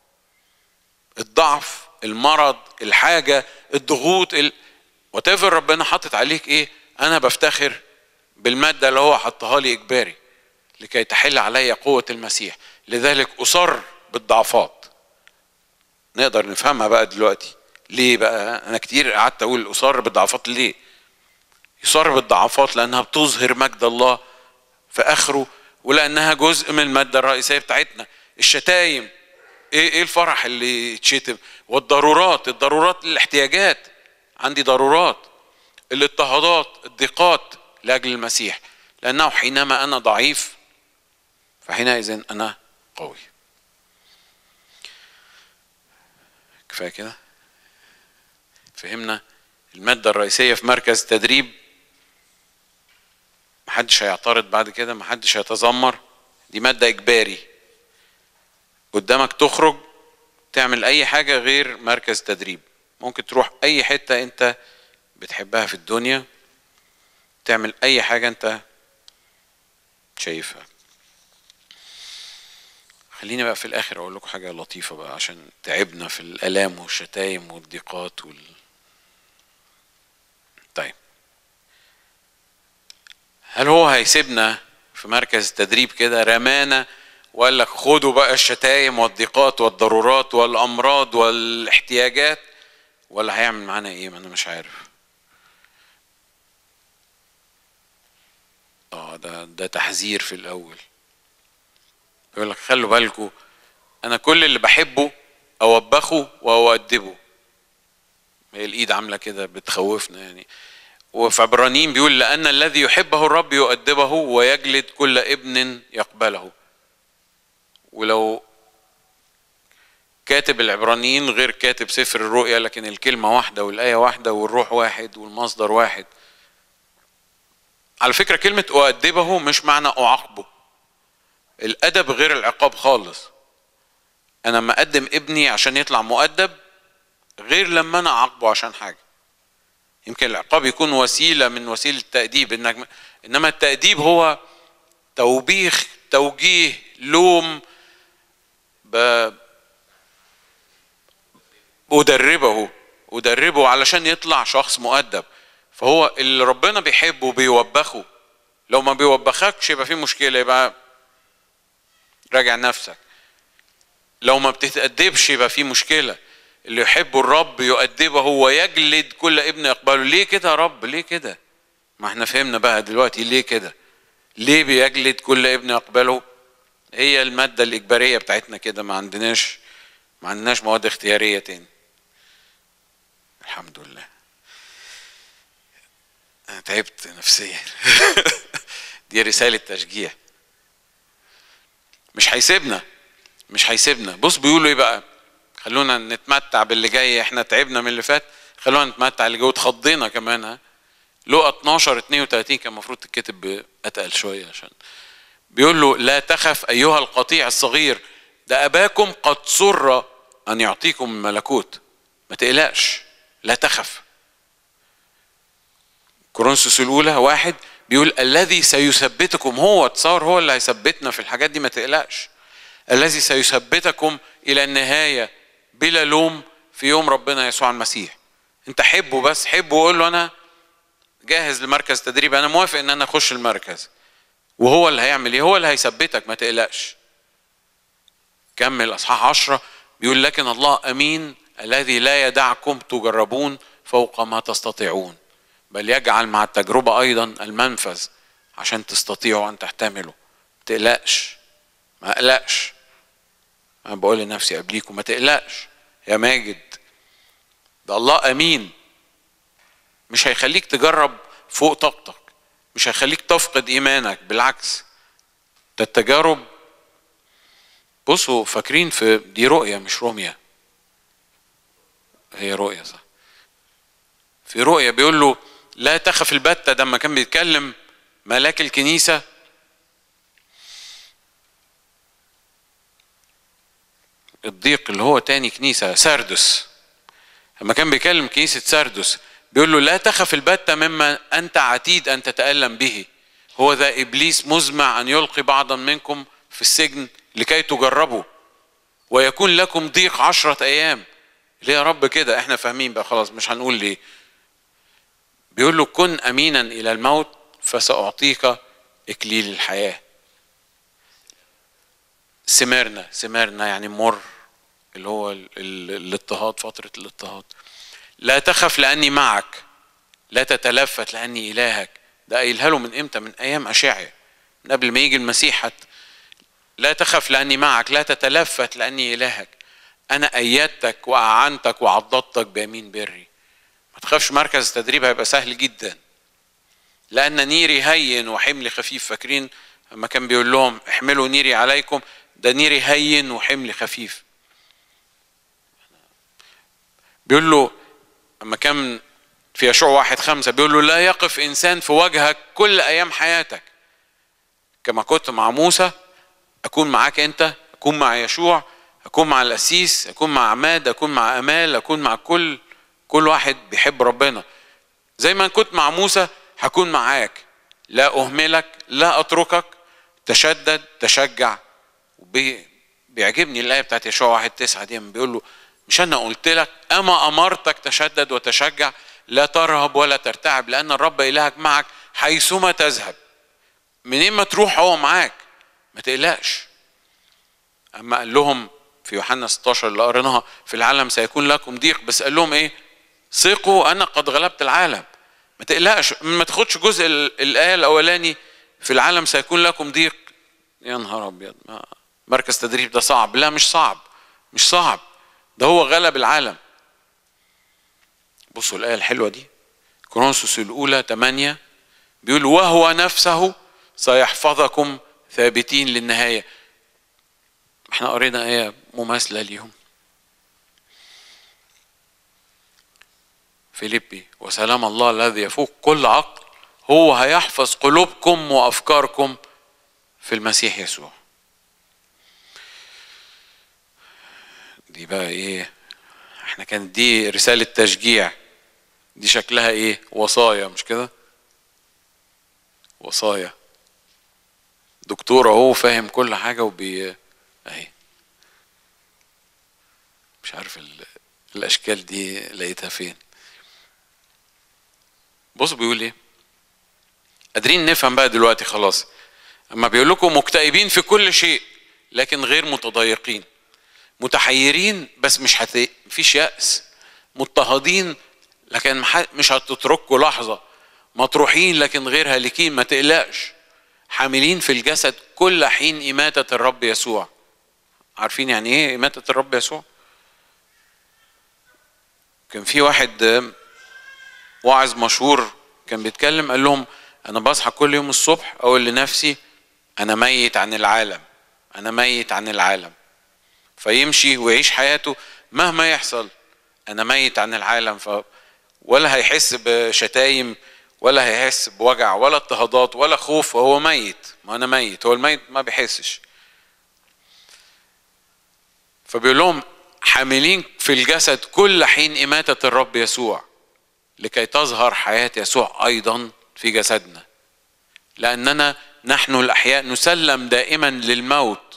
الضعف المرض الحاجة الضغوط ال... وتفر ربنا حاطط عليك ايه انا بفتخر بالمادة اللي هو حطها لي اجباري لكي تحل علي قوة المسيح لذلك اصر بالضعفات نقدر نفهمها بقى دلوقتي ليه بقى انا كتير قعدت اقول اصر بالضعفات ليه يصر بالضعفات لانها بتظهر مجد الله في اخره ولانها جزء من الماده الرئيسيه بتاعتنا الشتايم ايه ايه الفرح اللي يتشتم والضرورات الضرورات الاحتياجات عندي ضرورات الاضطهادات الضيقات لاجل المسيح لانه حينما انا ضعيف فحينئذ انا قوي كفايه كده فهمنا الماده الرئيسيه في مركز تدريب محدش هيعترض بعد كده محدش هيتذمر دي ماده اجباري قدامك تخرج تعمل اي حاجه غير مركز تدريب ممكن تروح اي حته انت بتحبها في الدنيا تعمل اي حاجه انت شايفها خليني بقى في الاخر اقول لكم حاجه لطيفه بقى عشان تعبنا في الالام والشتايم والضيقات وال طيب هل هو هيسيبنا في مركز تدريب كده رمانا وقال لك خدوا بقى الشتايم والضيقات والضرورات والامراض والاحتياجات ولا هيعمل معانا ايه ما انا مش عارف اه ده ده تحذير في الاول يقول لك خلوا بالكم انا كل اللي بحبه اوبخه واؤدبه هي الايد عامله كده بتخوفنا يعني وفي عبرانيين بيقول لان الذي يحبه الرب يؤدبه ويجلد كل ابن يقبله ولو كاتب العبرانيين غير كاتب سفر الرؤيا لكن الكلمه واحده والايه واحده والروح واحد والمصدر واحد على فكره كلمه اؤدبه مش معنى اعاقبه الادب غير العقاب خالص انا لما اقدم ابني عشان يطلع مؤدب غير لما انا اعاقبه عشان حاجه يمكن العقاب يكون وسيله من وسيله التاديب انك انما التاديب هو توبيخ توجيه لوم ب... أدربه أدربه علشان يطلع شخص مؤدب فهو اللي ربنا بيحبه بيوبخه لو ما بيوبخكش يبقى في مشكله يبقى راجع نفسك لو ما بتتأدبش يبقى في مشكله اللي يحب الرب يؤدبه ويجلد كل ابن يقبله ليه كده يا رب ليه كده ما احنا فهمنا بقى دلوقتي ليه كده ليه بيجلد كل ابن يقبله هي المادة الإجبارية بتاعتنا كده ما عندناش ما عندناش مواد اختيارية تاني الحمد لله أنا تعبت نفسيا دي رسالة تشجيع مش هيسيبنا مش هيسيبنا بص بيقولوا ايه بقى خلونا نتمتع باللي جاي احنا تعبنا من اللي فات خلونا نتمتع اللي جاي واتخضينا كمان ها لقى 12 32 كان المفروض تتكتب اتقل شويه عشان بيقول له لا تخف ايها القطيع الصغير ده اباكم قد سر ان يعطيكم الملكوت ما تقلقش لا تخف كورنثوس الاولى واحد بيقول الذي سيثبتكم هو تصور هو اللي هيثبتنا في الحاجات دي ما تقلقش الذي سيثبتكم الى النهايه بلا لوم في يوم ربنا يسوع المسيح انت حبه بس حبه وقول له انا جاهز لمركز تدريب انا موافق ان انا اخش المركز وهو اللي هيعمل ايه هو اللي هيثبتك ما تقلقش كمل اصحاح عشرة بيقول لكن الله امين الذي لا يدعكم تجربون فوق ما تستطيعون بل يجعل مع التجربة ايضا المنفذ عشان تستطيعوا ان تحتملوا ما تقلقش ما اقلقش انا بقول لنفسي قبليكم ما تقلقش يا ماجد ده الله امين مش هيخليك تجرب فوق طاقتك مش هيخليك تفقد ايمانك بالعكس ده التجارب بصوا فاكرين في دي رؤية مش روميا هي رؤية صح في رؤية بيقول له لا تخف البتة ده لما كان بيتكلم ملاك الكنيسة الضيق اللي هو تاني كنيسة ساردس لما كان بيكلم كنيسة ساردس بيقول له لا تخف البتة مما أنت عتيد أن تتألم به هو ذا إبليس مزمع أن يلقي بعضا منكم في السجن لكي تجربوا ويكون لكم ضيق عشرة أيام ليه يا رب كده احنا فاهمين بقى خلاص مش هنقول ليه بيقول له كن أمينا إلى الموت فسأعطيك إكليل الحياة سمرنا سمرنا يعني مر اللي هو ال- ال- الاضطهاد فترة الاضطهاد لا تخف لأني معك لا تتلفت لأني إلهك ده قايلها له من إمتى من أيام أشعيا من قبل ما يجي المسيح حتى لا تخف لأني معك لا تتلفت لأني إلهك أنا أيدتك وأعنتك وعضدتك بيمين بري ما تخافش مركز التدريب هيبقى سهل جدا لأن نيري هين وحملي خفيف فاكرين لما كان بيقول لهم احملوا نيري عليكم ده نيري هين وحملي خفيف بيقول له اما كان في يشوع واحد خمسة بيقول له لا يقف إنسان في وجهك كل أيام حياتك كما كنت مع موسى أكون معاك أنت أكون مع يشوع أكون مع الأسيس أكون مع عماد أكون مع أمال أكون مع كل كل واحد بيحب ربنا زي ما كنت مع موسى هكون معاك لا أهملك لا أتركك تشدد تشجع وبي بيعجبني الآية بتاعت يشوع واحد تسعة دي بيقول له مش أنا قلت لك أما أمرتك تشدد وتشجع لا ترهب ولا ترتعب لأن الرب إلهك معك حيثما تذهب منين ما تروح هو معاك ما تقلقش أما قال لهم في يوحنا 16 اللي قريناها في العالم سيكون لكم ضيق بس قال لهم إيه ثقوا أنا قد غلبت العالم ما تقلقش ما تاخدش جزء ال- الآية الأولاني في العالم سيكون لكم ضيق يا نهار أبيض ما- مركز تدريب ده صعب لا مش صعب مش صعب ده هو غلب العالم بصوا الآية الحلوة دي كورنثوس الأولى 8 بيقول وهو نفسه سيحفظكم ثابتين للنهاية احنا قرينا آية مماثلة ليهم فيليبي وسلام الله الذي يفوق كل عقل هو هيحفظ قلوبكم وأفكاركم في المسيح يسوع دي بقى ايه احنا كانت دي رسالة تشجيع دي شكلها ايه وصايا مش كده وصايا دكتور اهو فاهم كل حاجة وبي اهي مش عارف ال... الاشكال دي لقيتها فين بص بيقول ايه قادرين نفهم بقى دلوقتي خلاص اما بيقول لكم مكتئبين في كل شيء لكن غير متضايقين متحيرين بس مش هت... مفيش يأس مضطهدين لكن مش هتتركوا لحظة مطروحين لكن غير هالكين ما تقلقش حاملين في الجسد كل حين إماتة الرب يسوع عارفين يعني إيه إماتة الرب يسوع كان في واحد واعظ مشهور كان بيتكلم قال لهم أنا بصحى كل يوم الصبح أقول لنفسي أنا ميت عن العالم أنا ميت عن العالم فيمشي ويعيش حياته مهما يحصل أنا ميت عن العالم ف ولا هيحس بشتايم ولا هيحس بوجع ولا اضطهادات ولا خوف وهو ميت ما انا ميت هو الميت ما بيحسش فبيقول لهم حاملين في الجسد كل حين إماتة الرب يسوع لكي تظهر حياة يسوع أيضا في جسدنا لأننا نحن الأحياء نسلم دائما للموت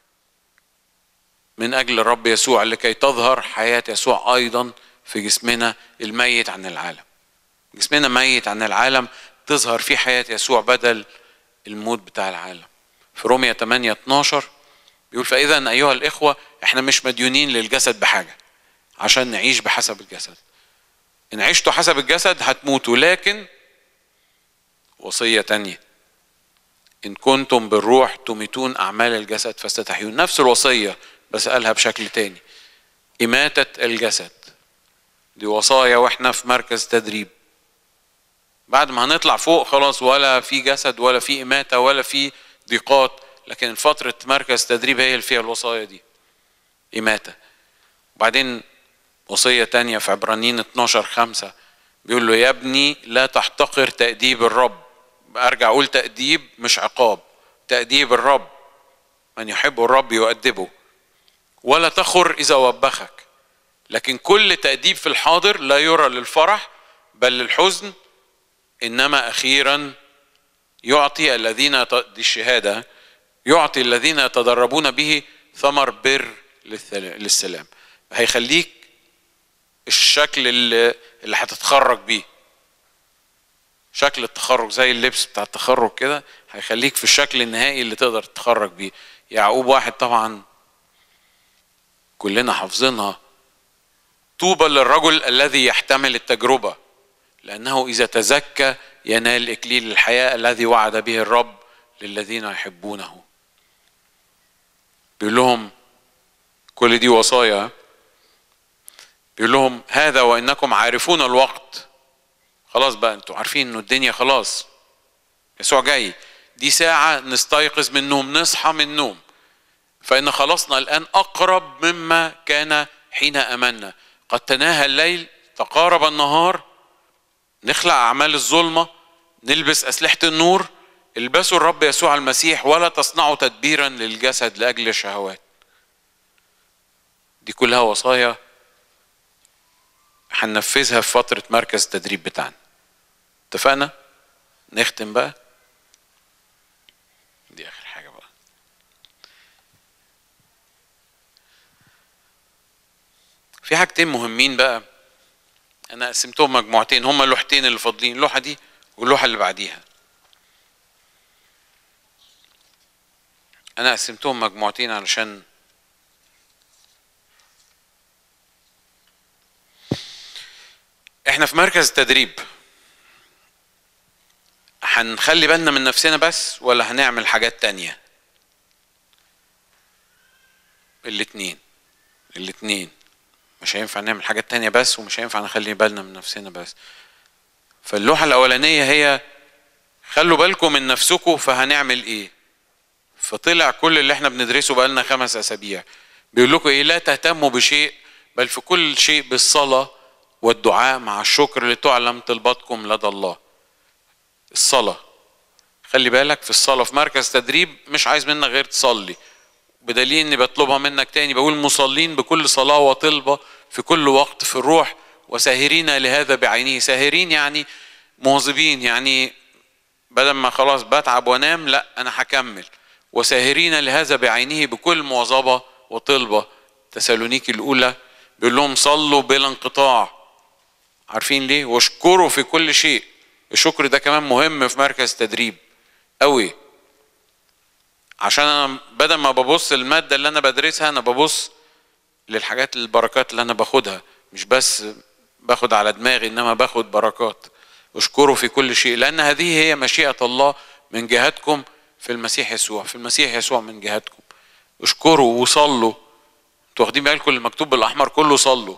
من أجل الرب يسوع لكي تظهر حياة يسوع أيضا في جسمنا الميت عن العالم جسمنا ميت عن العالم تظهر فيه حياة يسوع بدل الموت بتاع العالم في رومية 8 12 بيقول فإذا أيها الإخوة إحنا مش مديونين للجسد بحاجة عشان نعيش بحسب الجسد إن عشتوا حسب الجسد هتموتوا لكن وصية تانية إن كنتم بالروح تميتون أعمال الجسد فاستتحيون نفس الوصية بس قالها بشكل تاني إماتة الجسد دي وصايا واحنا في مركز تدريب بعد ما هنطلع فوق خلاص ولا في جسد ولا في إماتة ولا في ضيقات لكن فترة مركز تدريب هي اللي فيها الوصايا دي إماتة وبعدين وصية تانية في عبرانيين 12 خمسة بيقول له يا ابني لا تحتقر تأديب الرب أرجع أقول تأديب مش عقاب تأديب الرب من يحب الرب يؤدبه ولا تخر إذا وبخك لكن كل تأديب في الحاضر لا يرى للفرح بل للحزن إنما أخيرا يعطي الذين دي الشهادة يعطي الذين يتدربون به ثمر بر للسلام هيخليك الشكل اللي, اللي هتتخرج بيه شكل التخرج زي اللبس بتاع التخرج كده هيخليك في الشكل النهائي اللي تقدر تتخرج بيه يعقوب واحد طبعا كلنا حافظينها طوبى للرجل الذي يحتمل التجربة لأنه إذا تزكى ينال إكليل الحياة الذي وعد به الرب للذين يحبونه بيقول لهم كل دي وصايا بيقول لهم هذا وإنكم عارفون الوقت خلاص بقى انتوا عارفين انه الدنيا خلاص يسوع جاي دي ساعة نستيقظ من النوم نصحى من النوم فإن خلاصنا الآن أقرب مما كان حين أمنا قد تناهى الليل تقارب النهار نخلع أعمال الظلمة نلبس أسلحة النور البسوا الرب يسوع المسيح ولا تصنعوا تدبيرا للجسد لأجل الشهوات دي كلها وصايا هننفذها في فترة مركز التدريب بتاعنا اتفقنا نختم بقى دي آخر حاجة بقى في حاجتين مهمين بقى انا قسمتهم مجموعتين هما اللوحتين اللي فاضلين اللوحه دي واللوحه اللي بعديها انا قسمتهم مجموعتين علشان احنا في مركز تدريب هنخلي بالنا من نفسنا بس ولا هنعمل حاجات تانية الاتنين الاتنين مش هينفع نعمل حاجات تانية بس ومش هينفع نخلي بالنا من نفسنا بس فاللوحة الأولانية هي خلوا بالكم من نفسكم فهنعمل إيه فطلع كل اللي احنا بندرسه بقالنا خمس أسابيع بيقول لكم إيه لا تهتموا بشيء بل في كل شيء بالصلاة والدعاء مع الشكر لتعلم طلباتكم لدى الله الصلاة خلي بالك في الصلاة في مركز تدريب مش عايز منك غير تصلي بدليل اني بطلبها منك تاني بقول مصلين بكل صلاه وطلبه في كل وقت في الروح وساهرين لهذا بعينه ساهرين يعني مواظبين يعني بدل ما خلاص بتعب وانام لا انا هكمل وساهرين لهذا بعينه بكل مواظبه وطلبه تسالونيك الاولى بيقول لهم صلوا بلا انقطاع عارفين ليه واشكروا في كل شيء الشكر ده كمان مهم في مركز تدريب قوي عشان انا بدل ما ببص الماده اللي انا بدرسها انا ببص للحاجات البركات اللي انا باخدها مش بس باخد على دماغي انما باخد بركات اشكره في كل شيء لان هذه هي مشيئه الله من جهتكم في المسيح يسوع في المسيح يسوع من جهتكم اشكروا وصلوا انتوا واخدين بالكم المكتوب بالاحمر كله صلوا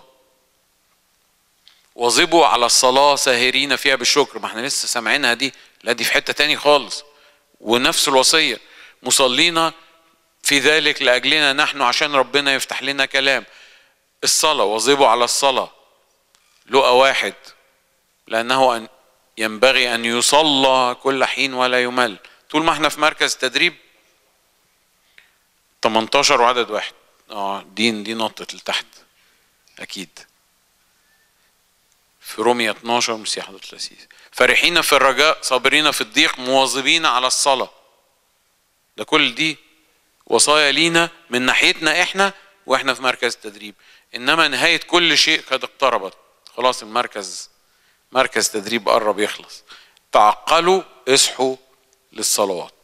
واظبوا على الصلاة ساهرين فيها بالشكر ما احنا لسه سامعينها دي لا دي في حتة تاني خالص ونفس الوصية مصلين في ذلك لأجلنا نحن عشان ربنا يفتح لنا كلام الصلاة واظبوا على الصلاة لقى واحد لأنه أن ينبغي أن يصلى كل حين ولا يمل طول ما احنا في مركز تدريب 18 وعدد واحد اه دي دي نطت لتحت اكيد في رومية 12 مسيح الثلاثين فرحين في الرجاء صابرين في الضيق مواظبين على الصلاة ده كل دي وصايا لينا من ناحيتنا احنا واحنا في مركز التدريب انما نهاية كل شيء قد اقتربت خلاص المركز مركز تدريب قرب يخلص تعقلوا اصحوا للصلوات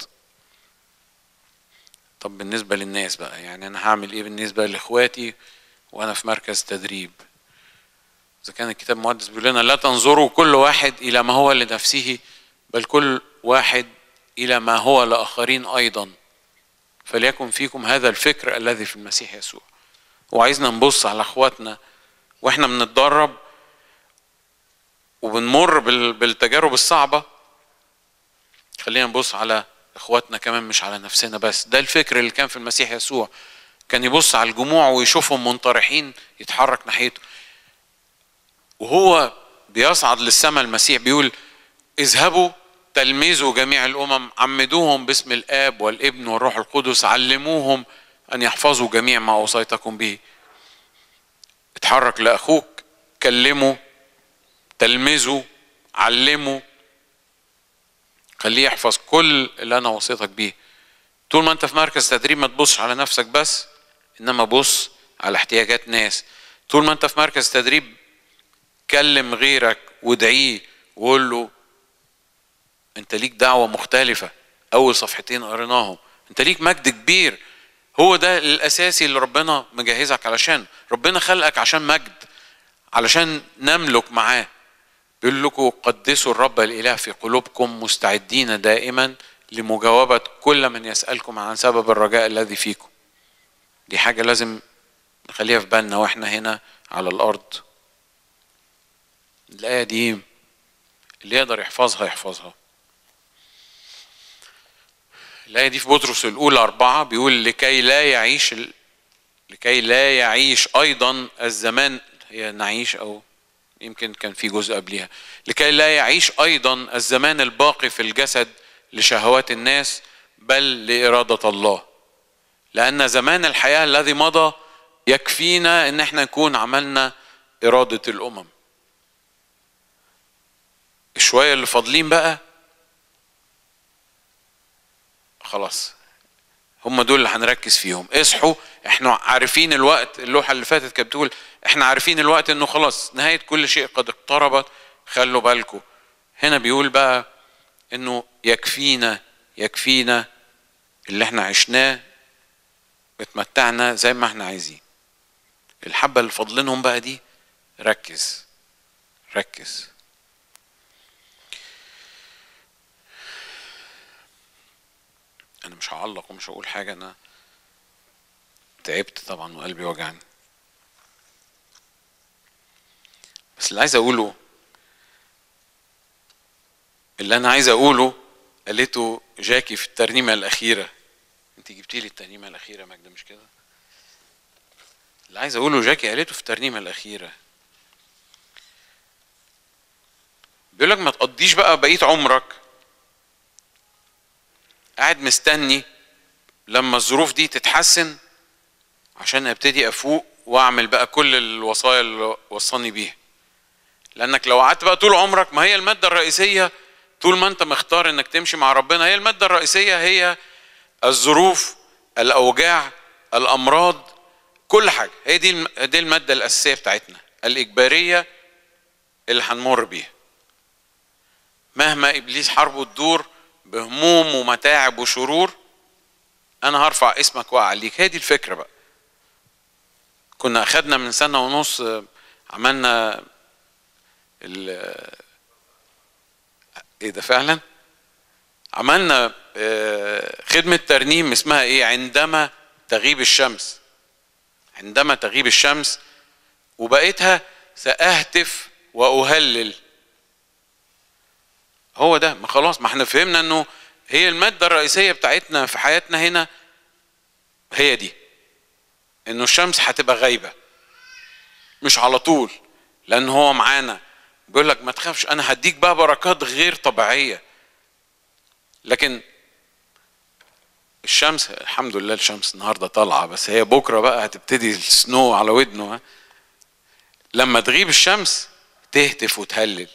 طب بالنسبة للناس بقى يعني أنا هعمل إيه بالنسبة لإخواتي وأنا في مركز تدريب إذا كان الكتاب المقدس بيقول لنا لا تنظروا كل واحد إلى ما هو لنفسه بل كل واحد إلى ما هو لآخرين أيضا فليكن فيكم هذا الفكر الذي في المسيح يسوع وعايزنا نبص على اخواتنا واحنا بنتدرب وبنمر بالتجارب الصعبة خلينا نبص على اخواتنا كمان مش على نفسنا بس ده الفكر اللي كان في المسيح يسوع كان يبص على الجموع ويشوفهم منطرحين يتحرك ناحيته وهو بيصعد للسماء المسيح بيقول اذهبوا تلمذوا جميع الامم عمدوهم باسم الاب والابن والروح القدس علموهم ان يحفظوا جميع ما اوصيتكم به اتحرك لاخوك كلمه تلمذه علمه خليه يحفظ كل اللي انا وصيتك بيه طول ما انت في مركز تدريب ما تبصش على نفسك بس انما بص على احتياجات ناس طول ما انت في مركز تدريب كلم غيرك وادعيه وقول له انت ليك دعوه مختلفه اول صفحتين قريناهم انت ليك مجد كبير هو ده الاساسي اللي ربنا مجهزك علشان ربنا خلقك عشان مجد علشان نملك معاه بيقول لكم قدسوا الرب الاله في قلوبكم مستعدين دائما لمجاوبه كل من يسالكم عن سبب الرجاء الذي فيكم دي حاجه لازم نخليها في بالنا واحنا هنا على الارض الايه دي اللي يقدر يحفظها يحفظها الآية دي في بطرس الأولى أربعة بيقول لكي لا يعيش لكي لا يعيش أيضا الزمان هي نعيش أو يمكن كان في جزء قبلها لكي لا يعيش أيضا الزمان الباقي في الجسد لشهوات الناس بل لإرادة الله لأن زمان الحياة الذي مضى يكفينا إن احنا نكون عملنا إرادة الأمم الشوية اللي فاضلين بقى خلاص هم دول اللي هنركز فيهم اصحوا احنا عارفين الوقت اللوحه اللي فاتت كانت بتقول احنا عارفين الوقت انه خلاص نهايه كل شيء قد اقتربت خلوا بالكم هنا بيقول بقى انه يكفينا يكفينا اللي احنا عشناه اتمتعنا زي ما احنا عايزين الحبه اللي فاضلينهم بقى دي ركز ركز انا مش هعلق ومش هقول حاجه انا تعبت طبعا وقلبي وجعني بس اللي عايز اقوله اللي انا عايز اقوله قالته جاكي في الترنيمه الاخيره انت جبتي لي الترنيمه الاخيره ماجده مش كده اللي عايز اقوله جاكي قالته في الترنيمه الاخيره بيقول لك ما تقضيش بقى بقيه عمرك قاعد مستني لما الظروف دي تتحسن عشان ابتدي افوق واعمل بقى كل الوصايا اللي وصاني بيها لانك لو قعدت بقى طول عمرك ما هي الماده الرئيسيه طول ما انت مختار انك تمشي مع ربنا هي الماده الرئيسيه هي الظروف الاوجاع الامراض كل حاجه هي دي دي الماده الاساسيه بتاعتنا الاجباريه اللي هنمر بيها مهما ابليس حربه تدور بهموم ومتاعب وشرور انا هرفع اسمك واعليك هي دي الفكره بقى كنا اخدنا من سنه ونص عملنا ال ايه ده فعلا عملنا آه، خدمة ترنيم اسمها ايه عندما تغيب الشمس عندما تغيب الشمس وبقيتها سأهتف وأهلل هو ده ما خلاص ما احنا فهمنا انه هي المادة الرئيسية بتاعتنا في حياتنا هنا هي دي انه الشمس هتبقى غايبة مش على طول لان هو معانا بيقول لك ما تخافش انا هديك بقى بركات غير طبيعية لكن الشمس الحمد لله الشمس النهارده طالعه بس هي بكره بقى هتبتدي السنو على ودنه لما تغيب الشمس تهتف وتهلل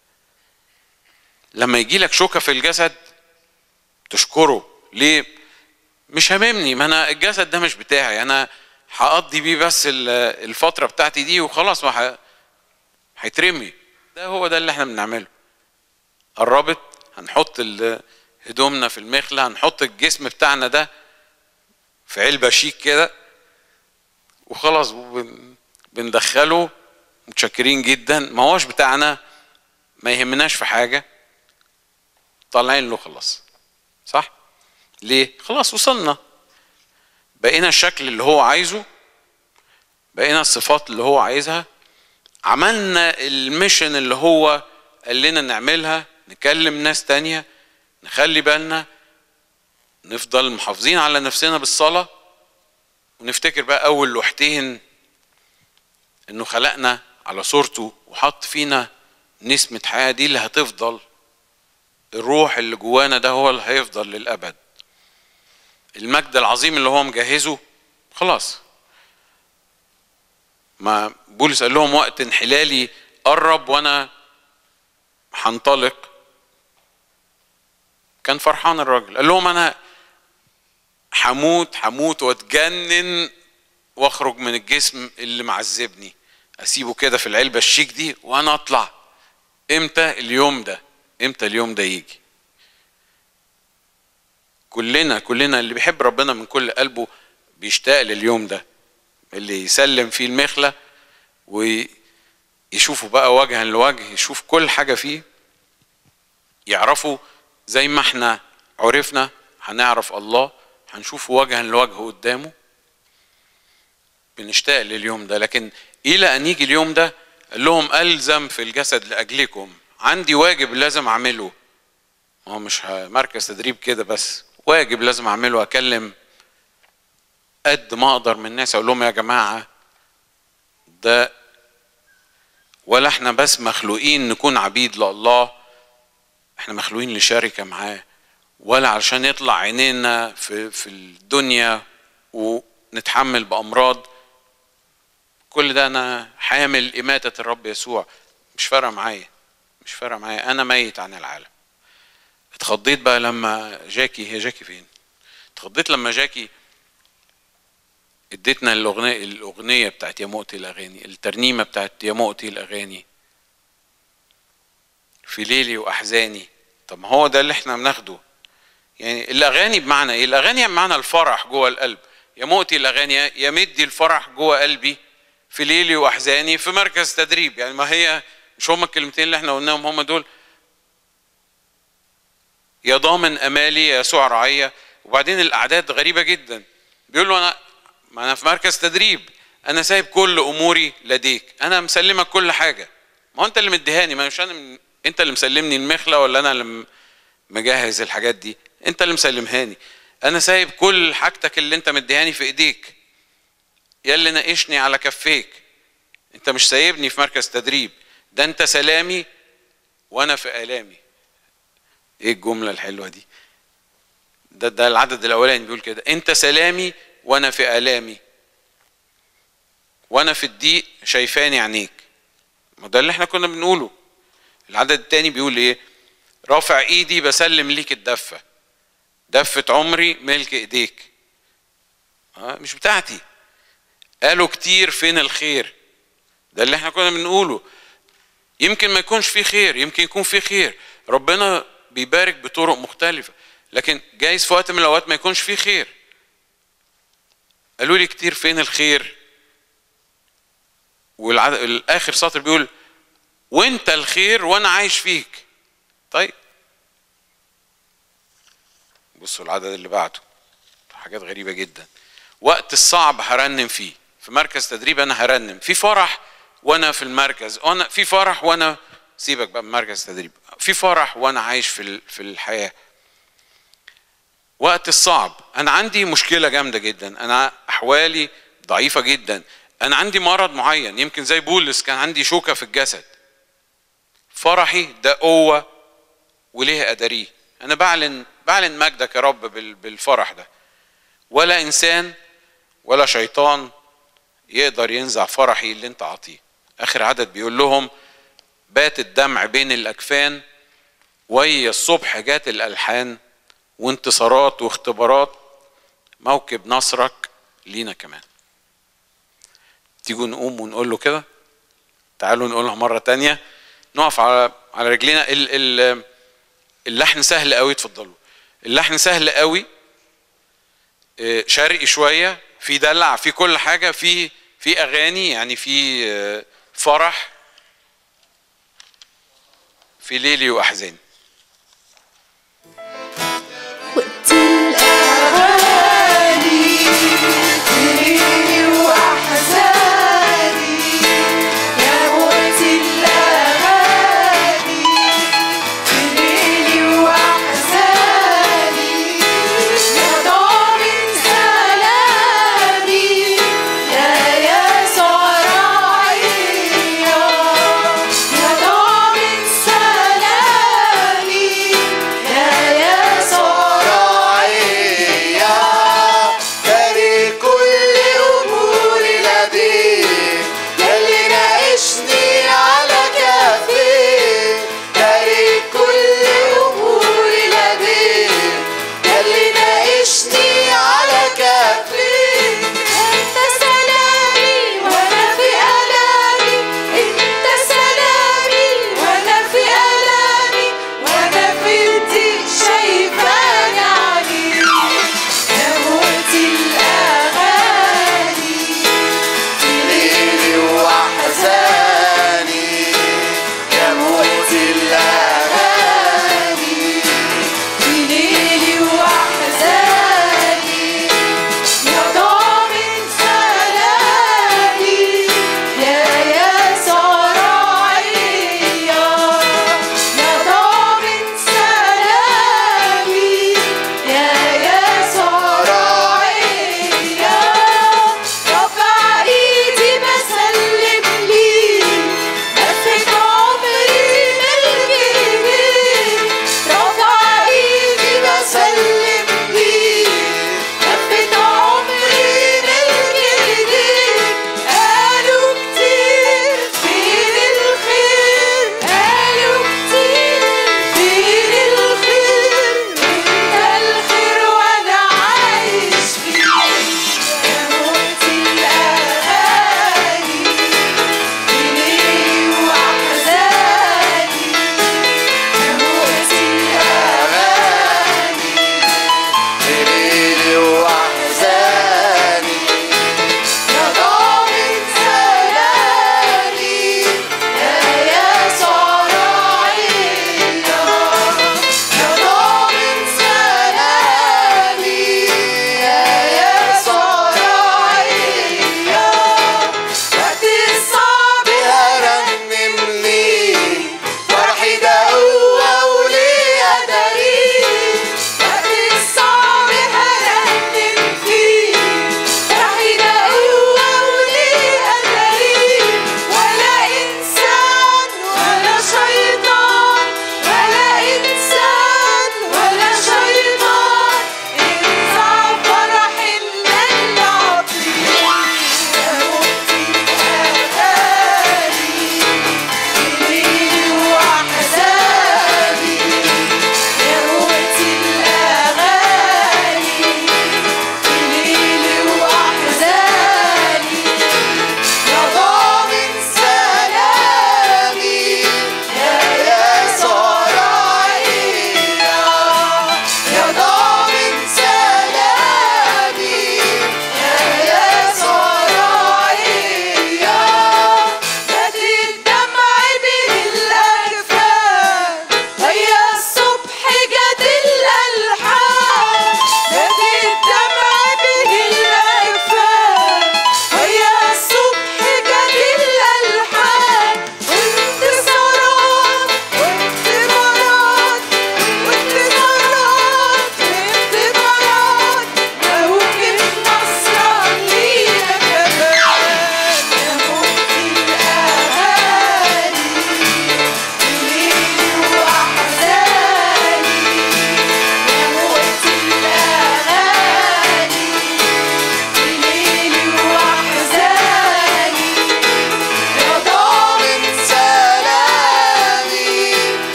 لما يجي لك شوكه في الجسد تشكره ليه مش هاممني ما انا الجسد ده مش بتاعي انا هقضي بيه بس الفتره بتاعتي دي وخلاص ما هيترمي ده هو ده اللي احنا بنعمله قربت هنحط هدومنا في المخلة هنحط الجسم بتاعنا ده في علبة شيك كده وخلاص بندخله متشكرين جدا ما هوش بتاعنا ما يهمناش في حاجة طالعين له خلاص صح ليه خلاص وصلنا بقينا الشكل اللي هو عايزه بقينا الصفات اللي هو عايزها عملنا الميشن اللي هو قال لنا نعملها نكلم ناس تانية نخلي بالنا نفضل محافظين على نفسنا بالصلاة ونفتكر بقى أول لوحتين إنه خلقنا على صورته وحط فينا نسمة حياة دي اللي هتفضل الروح اللي جوانا ده هو اللي هيفضل للأبد المجد العظيم اللي هو مجهزه خلاص ما بولس قال لهم وقت انحلالي قرب وانا هنطلق كان فرحان الراجل قال لهم انا هموت هموت واتجنن واخرج من الجسم اللي معذبني اسيبه كده في العلبه الشيك دي وانا اطلع امتى اليوم ده امتى اليوم ده يجي كلنا كلنا اللي بيحب ربنا من كل قلبه بيشتاق لليوم ده اللي يسلم فيه المخلة ويشوفه بقى وجها لوجه يشوف كل حاجة فيه يعرفوا زي ما احنا عرفنا هنعرف الله هنشوفه وجها لوجه قدامه بنشتاق لليوم ده لكن الى ان يجي اليوم ده قال لهم الزم في الجسد لاجلكم عندي واجب لازم اعمله هو مش مركز تدريب كده بس واجب لازم اعمله اكلم قد ما اقدر من الناس اقول لهم يا جماعه ده ولا احنا بس مخلوقين نكون عبيد لله احنا مخلوقين لشركه معاه ولا علشان يطلع عينينا في في الدنيا ونتحمل بامراض كل ده انا حامل اماته الرب يسوع مش فارقه معايا مش فارقه معايا انا ميت عن العالم اتخضيت بقى لما جاكي هي جاكي فين اتخضيت لما جاكي اديتنا الاغنيه الاغنيه بتاعت يا مؤتي الاغاني الترنيمه بتاعت يا مؤتي الاغاني في ليلي واحزاني طب ما هو ده اللي احنا بناخده يعني الاغاني بمعنى ايه الاغاني بمعنى الفرح جوه القلب يا مؤتي الاغاني يا مدي الفرح جوه قلبي في ليلي واحزاني في مركز تدريب يعني ما هي مش هما الكلمتين اللي احنا قلناهم هما دول يا ضامن امالي يا يسوع رعيه وبعدين الاعداد غريبه جدا بيقول له انا ما انا في مركز تدريب انا سايب كل اموري لديك انا مسلمك كل حاجه ما هو انت اللي مديهاني ما مش انا انت اللي مسلمني المخله ولا انا اللي مجهز الحاجات دي انت اللي مسلمهاني انا سايب كل حاجتك اللي انت مديهاني في ايديك يا اللي ناقشني على كفيك انت مش سايبني في مركز تدريب ده انت سلامي وانا في الامي ايه الجمله الحلوه دي ده ده العدد الاولاني بيقول كده انت سلامي وانا في الامي وانا في الضيق شايفاني عينيك ما ده اللي احنا كنا بنقوله العدد الثاني بيقول ايه رافع ايدي بسلم ليك الدفه دفه عمري ملك ايديك آه مش بتاعتي قالوا كتير فين الخير ده اللي احنا كنا بنقوله يمكن ما يكونش فيه خير يمكن يكون فيه خير ربنا بيبارك بطرق مختلفه لكن جايز في وقت من الاوقات ما يكونش فيه خير قالوا لي كتير فين الخير والاخر سطر بيقول وانت الخير وانا عايش فيك طيب بصوا العدد اللي بعده حاجات غريبه جدا وقت الصعب هرنم فيه في مركز تدريب انا هرنم في فرح وانا في المركز وانا في فرح وانا سيبك بقى من مركز تدريب في فرح وانا عايش في في الحياه وقت الصعب انا عندي مشكله جامده جدا انا احوالي ضعيفه جدا انا عندي مرض معين يمكن زي بولس كان عندي شوكه في الجسد فرحي ده قوه وليه اداريه انا بعلن بعلن مجدك يا رب بالفرح ده ولا انسان ولا شيطان يقدر ينزع فرحي اللي انت عطيه اخر عدد بيقول لهم بات الدمع بين الاكفان ويا الصبح جات الالحان وانتصارات واختبارات موكب نصرك لينا كمان تيجوا نقوم ونقول له كده تعالوا نقولها مرة تانية نقف على على رجلينا اللحن سهل قوي اتفضلوا اللحن سهل قوي شرقي شوية في دلع في كل حاجة في في أغاني يعني في فرح في ليلي وأحزاني وقت الأغاني ليلي وأحزاني يا وقت الأغاني ليلي وأحزاني يا ضامن سلامي يا يسوع راعيا يا ضامن سلامي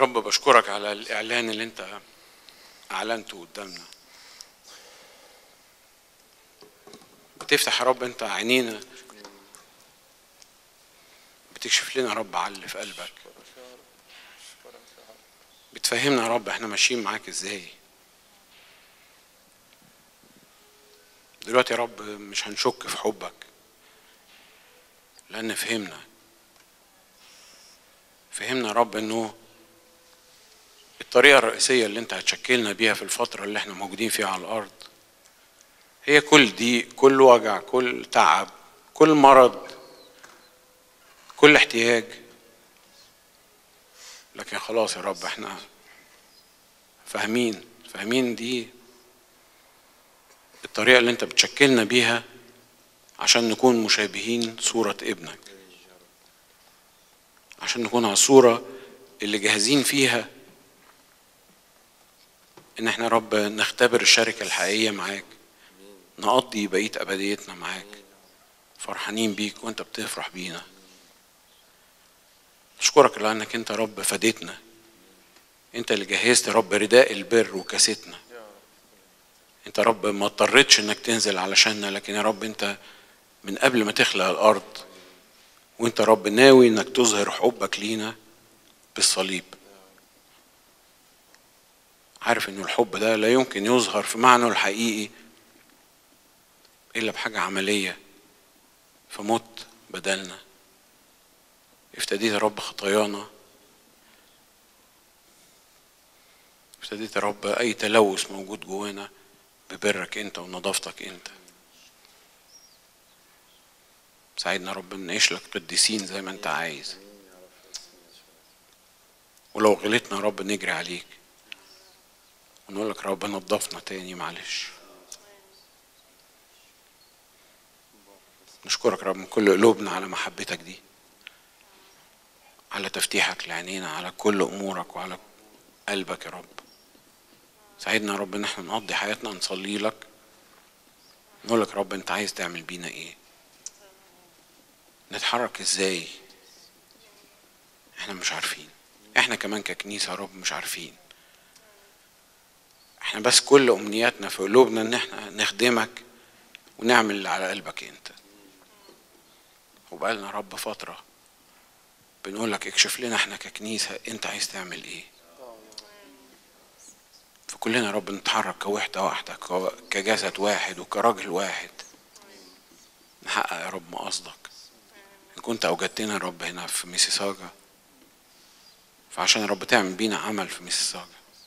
رب بشكرك على الإعلان اللي أنت أعلنته قدامنا بتفتح يا رب أنت عينينا بتكشف لنا يا رب على اللي في قلبك بتفهمنا يا رب احنا ماشيين معاك ازاي دلوقتي يا رب مش هنشك في حبك لأن فهمنا فهمنا يا رب انه الطريقة الرئيسية اللي انت هتشكلنا بيها في الفترة اللي احنا موجودين فيها على الأرض هي كل ضيق كل وجع كل تعب كل مرض كل احتياج لكن خلاص يا رب احنا فاهمين فاهمين دي الطريقة اللي انت بتشكلنا بيها عشان نكون مشابهين صورة ابنك عشان نكون على الصورة اللي جاهزين فيها ان احنا يا رب نختبر الشركة الحقيقية معاك نقضي بقية أبديتنا معاك فرحانين بيك وانت بتفرح بينا أشكرك لأنك أنت رب فديتنا أنت اللي جهزت يا رب رداء البر وكاستنا أنت رب ما اضطريتش إنك تنزل علشاننا لكن يا رب أنت من قبل ما تخلق الأرض وأنت رب ناوي إنك تظهر حبك لينا بالصليب عارف إنه الحب ده لا يمكن يظهر في معنى الحقيقي إلا بحاجة عملية فمت بدلنا افتديت يا رب خطايانا افتديت يا رب اي تلوث موجود جوانا ببرك انت ونظافتك انت ساعدنا يا رب نعيش لك قديسين زي ما انت عايز ولو غلطنا يا رب نجري عليك ونقول لك يا رب نضفنا تاني معلش نشكرك يا رب من كل قلوبنا على محبتك دي على تفتيحك لعينينا على كل امورك وعلى قلبك يا رب ساعدنا يا رب ان احنا نقضي حياتنا نصلي لك نقول لك يا رب انت عايز تعمل بينا ايه نتحرك ازاي احنا مش عارفين احنا كمان ككنيسه يا رب مش عارفين احنا بس كل امنياتنا في قلوبنا ان احنا نخدمك ونعمل اللي على قلبك انت وبقالنا يا رب فتره بنقول لك اكشف لنا احنا ككنيسة انت عايز تعمل ايه فكلنا يا رب نتحرك كوحدة واحدة كو- كجسد واحد وكراجل واحد نحقق يا رب مقاصدك ان كنت اوجدتنا يا رب هنا في ميسيساجا فعشان يا رب تعمل بينا عمل في ميسيساجا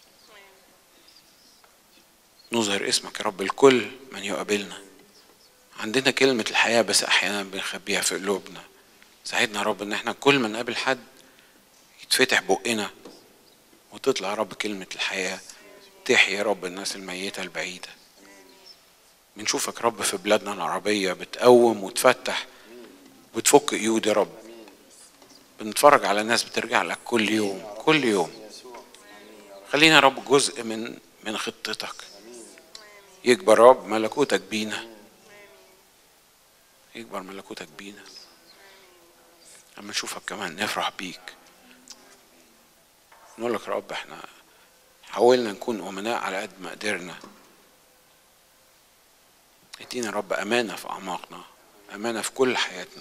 نظهر اسمك يا رب لكل من يقابلنا عندنا كلمة الحياة بس أحيانا بنخبيها في قلوبنا ساعدنا يا رب ان احنا كل ما نقابل حد يتفتح بقنا وتطلع يا رب كلمة الحياة تحيي يا رب الناس الميتة البعيدة بنشوفك يا رب في بلادنا العربية بتقوم وتفتح وتفك قيود يا رب بنتفرج على ناس بترجع لك كل يوم كل يوم خلينا يا رب جزء من من خطتك يكبر يا رب ملكوتك بينا يكبر ملكوتك بينا لما نشوفك كمان نفرح بيك نقول لك يا رب احنا حاولنا نكون أمناء على قد ما قدرنا ادينا يا رب أمانة في أعماقنا أمانة في كل حياتنا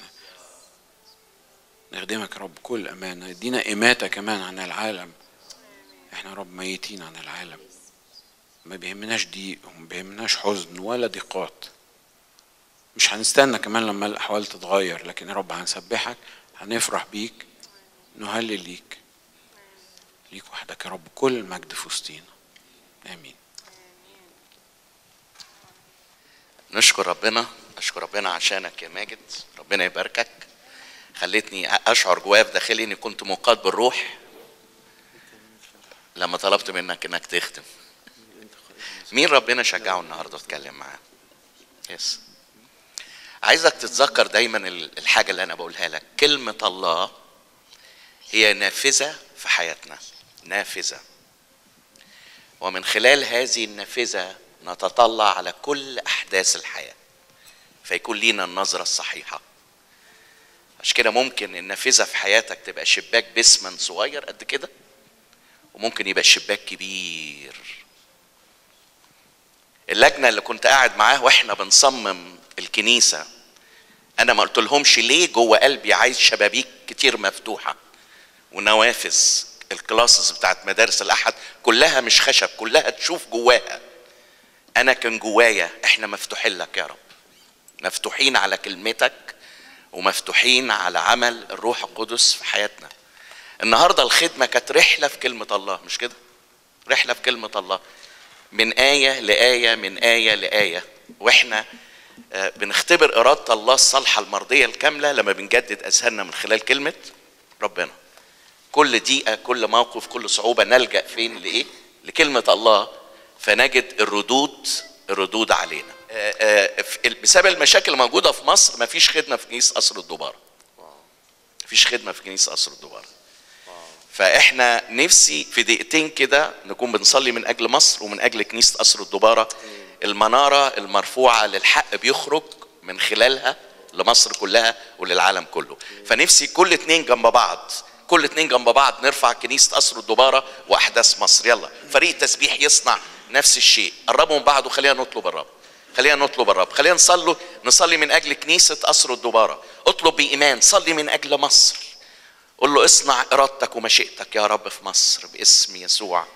نخدمك يا رب كل أمانة ادينا إماتة كمان عن العالم احنا يا رب ميتين عن العالم ما بيهمناش ضيق وما بيهمناش حزن ولا ضيقات مش هنستنى كمان لما الأحوال تتغير لكن يا رب هنسبحك هنفرح بيك نهلل ليك ليك وحدك يا رب كل المجد في وسطينا آمين نشكر ربنا اشكر ربنا عشانك يا ماجد ربنا يباركك خلتني اشعر جوايا في داخلي اني كنت مقاد بالروح لما طلبت منك انك تختم مين ربنا شجعه النهارده اتكلم معاه يس عايزك تتذكر دايما ال- الحاجه اللي انا بقولها لك كلمه الله هي نافذه في حياتنا نافذه ومن خلال هذه النافذه نتطلع على كل احداث الحياه فيكون لينا النظره الصحيحه عشان كده ممكن النافذه في حياتك تبقى شباك بسمن صغير قد كده وممكن يبقى الشباك كبير اللجنه اللي كنت قاعد معاه واحنا بنصمم الكنيسه انا ما قلت لهمش ليه جوه قلبي عايز شبابيك كتير مفتوحه ونوافذ الكلاسز بتاعت مدارس الاحد كلها مش خشب كلها تشوف جواها انا كان جوايا احنا مفتوحين لك يا رب مفتوحين على كلمتك ومفتوحين على عمل الروح القدس في حياتنا النهارده الخدمه كانت رحله في كلمه الله مش كده رحله في كلمه الله من ايه لايه من ايه لايه واحنا آه، بنختبر اراده الله الصالحه المرضيه الكامله لما بنجدد اذهاننا من خلال كلمه ربنا كل دقيقه كل موقف كل صعوبه نلجا فين لايه لكلمه الله فنجد الردود الردود علينا آه، آه، في- بسبب المشاكل الموجوده في مصر مفيش خدمه في كنيسه قصر الدباره مفيش خدمه في كنيسه قصر الدباره فاحنا نفسي في دقيقتين كده نكون بنصلي من اجل مصر ومن اجل كنيسه قصر الدباره المناره المرفوعه للحق بيخرج من خلالها لمصر كلها وللعالم كله فنفسي كل اتنين جنب بعض كل اتنين جنب بعض نرفع كنيسه قصر الدباره واحداث مصر يلا فريق تسبيح يصنع نفس الشيء قربوا من بعض وخلينا نطلب الرب خلينا نطلب الرب خلينا نصلي نصلي من اجل كنيسه قصر الدباره اطلب بايمان صلي من اجل مصر قول له اصنع ارادتك ومشيئتك يا رب في مصر باسم يسوع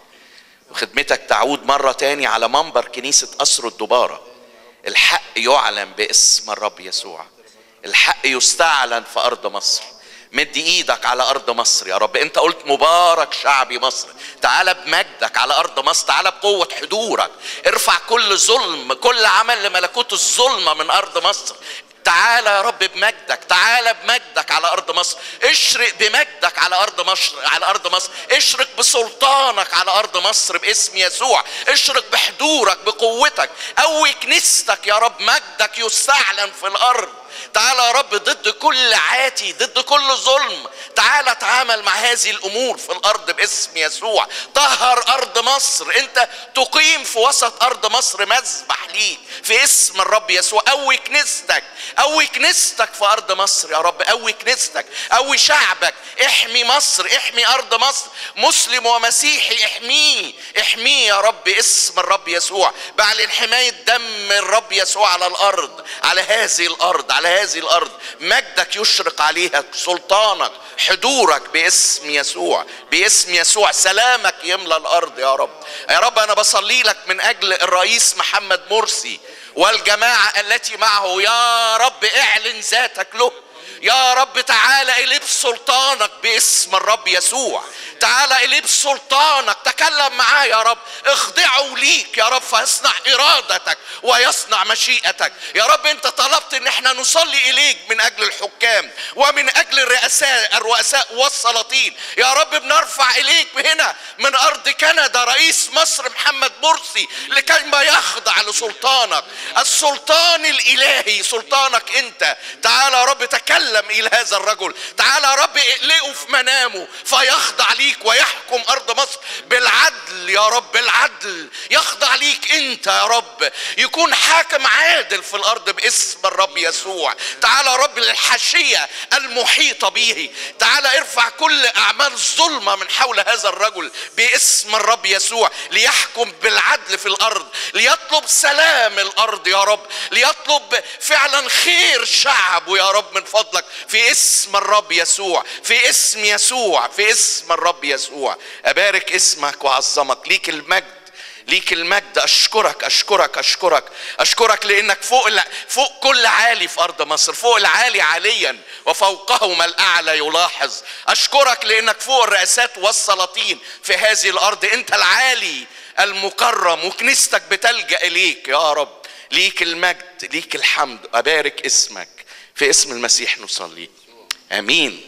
وخدمتك تعود مرة تاني على منبر كنيسة قصر الدبارة الحق يعلن باسم الرب يسوع الحق يستعلن في أرض مصر مد ايدك على ارض مصر يا رب انت قلت مبارك شعبي مصر تعال بمجدك على ارض مصر تعال بقوه حضورك ارفع كل ظلم كل عمل لملكوت الظلمه من ارض مصر تعال يا رب بمجدك تعال بمجدك على ارض مصر اشرق بمجدك على ارض مصر على ارض مصر اشرق بسلطانك على ارض مصر باسم يسوع اشرق بحضورك بقوتك قوي كنيستك يا رب مجدك يستعلن في الارض تعال يا رب ضد كل عاتي ضد كل ظلم تعال تعامل مع هذه الامور في الارض باسم يسوع طهر ارض مصر انت تقيم في وسط ارض مصر مذبح ليك في اسم الرب يسوع قوي كنيستك قوي كنيستك في ارض مصر يا رب قوي كنيستك قوي شعبك احمي مصر احمي ارض مصر مسلم ومسيحي احميه احميه يا رب اسم الرب يسوع بعلن حمايه دم الرب يسوع على الارض على هذه الارض على هذه الارض مجدك يشرق عليها سلطانك حضورك باسم يسوع باسم يسوع سلامك يملى الارض يا رب يا رب انا بصلي لك من اجل الرئيس محمد مرسي والجماعه التي معه يا رب اعلن ذاتك له يا رب تعالى إليه بسلطانك باسم الرب يسوع تعالى إليه بسلطانك تكلم معاه يا رب اخضعوا ليك يا رب فيصنع إرادتك ويصنع مشيئتك يا رب أنت طلبت إن احنا نصلي إليك من أجل الحكام ومن أجل الرؤساء الرؤساء والسلاطين يا رب بنرفع إليك هنا من أرض كندا رئيس مصر محمد مرسي لكي ما يخضع لسلطانك السلطان الإلهي سلطانك أنت تعالى يا رب تكلم إلى هذا الرجل تعالى يا رب اقلقه في منامه فيخضع ليك ويحكم أرض مصر بالعدل يا رب بالعدل يخضع ليك أنت يا رب يكون حاكم عادل في الأرض باسم الرب يسوع تعالى يا رب للحاشية المحيطة به تعالى ارفع كل أعمال ظلمة من حول هذا الرجل باسم الرب يسوع ليحكم بالعدل في الأرض ليطلب سلام الأرض يا رب ليطلب فعلا خير شعبه يا رب من فضلك في اسم الرب يسوع في اسم يسوع في اسم الرب يسوع أبارك اسمك وأعظمك ليك المجد ليك المجد اشكرك اشكرك اشكرك اشكرك لانك فوق الع... فوق كل عالي في ارض مصر فوق العالي عاليا وفوقهما الاعلى يلاحظ اشكرك لانك فوق الرئاسات والسلاطين في هذه الارض انت العالي المكرم وكنيستك بتلجا اليك يا رب ليك المجد ليك الحمد ابارك اسمك في اسم المسيح نصلي امين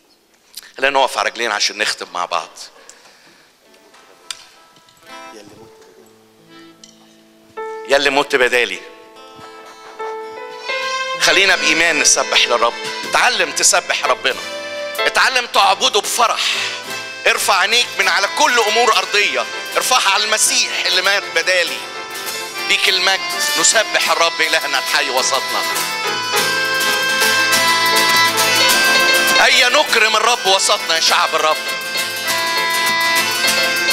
خلينا نقف على رجلينا عشان نختم مع بعض يا اللي مت بدالي خلينا بإيمان نسبح للرب اتعلم تسبح ربنا اتعلم تعبده بفرح ارفع عينيك من على كل أمور أرضية ارفعها على المسيح اللي مات بدالي ليك المجد نسبح الرب إلهنا الحي وسطنا هيا نكرم الرب وسطنا يا شعب الرب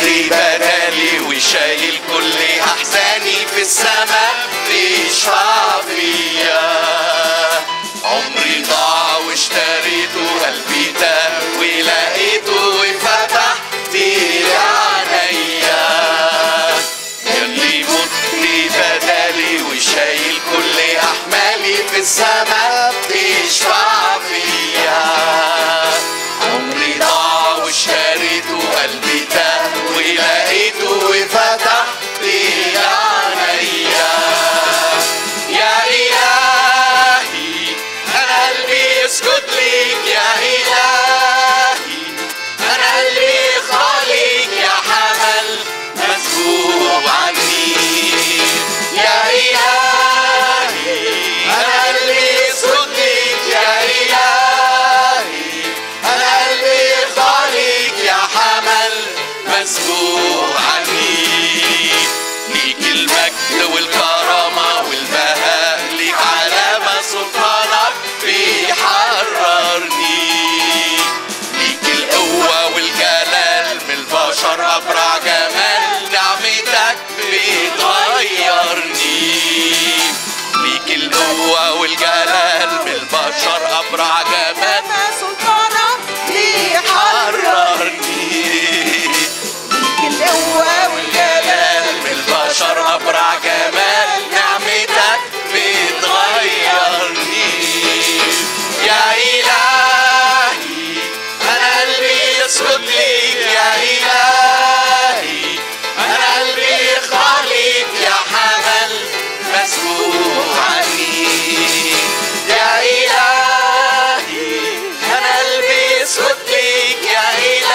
موتي بدالي وشايل كل احزاني في السماء بيشفع فيا عمري ضاع واشتريته قلبي تاه ولقيته وفتحت لي عينيا يلي متي بدالي وشايل كل احمالي في السماء بيشفع فيا عمري ضاع واشتريته قلبي تاه ولقيته وفتح لي عينيا يا إلهي أنا قلبي يسجد ليك يا إلهي أنا قلبي خاليك يا حمل مسكوب عني يا إلهي أنا قلبي يسجد ليك يا إلهي أنا قلبي خاليك يا حمل مسكوب عني ليك المجد والكرامة والبهاء ليك علامة سلطانك بيحررني ليك القوة والجلال من البشر أبرع جمال نعمتك بتغيرني ليك القوة والجلال من البشر أبرع جمال سلطانك بيحررني حررني القوة جلال من البشر أبرع جمال نعمتك بتغيرني يا إلهي أنا قلبي يسجد ليك يا إلهي أنا قلبي خاليك يا حمل مسؤول عني يا إلهي أنا قلبي يسجد ليك يا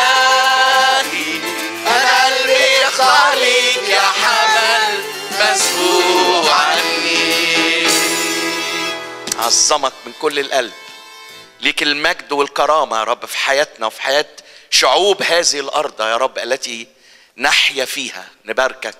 إلهي أنا قلبي خاليك يا حمل مسؤول عني عظمك من كل القلب ليك المجد والكرامة يا رب في حياتنا وفي حياة شعوب هذه الأرض يا رب التي نحيا فيها نباركك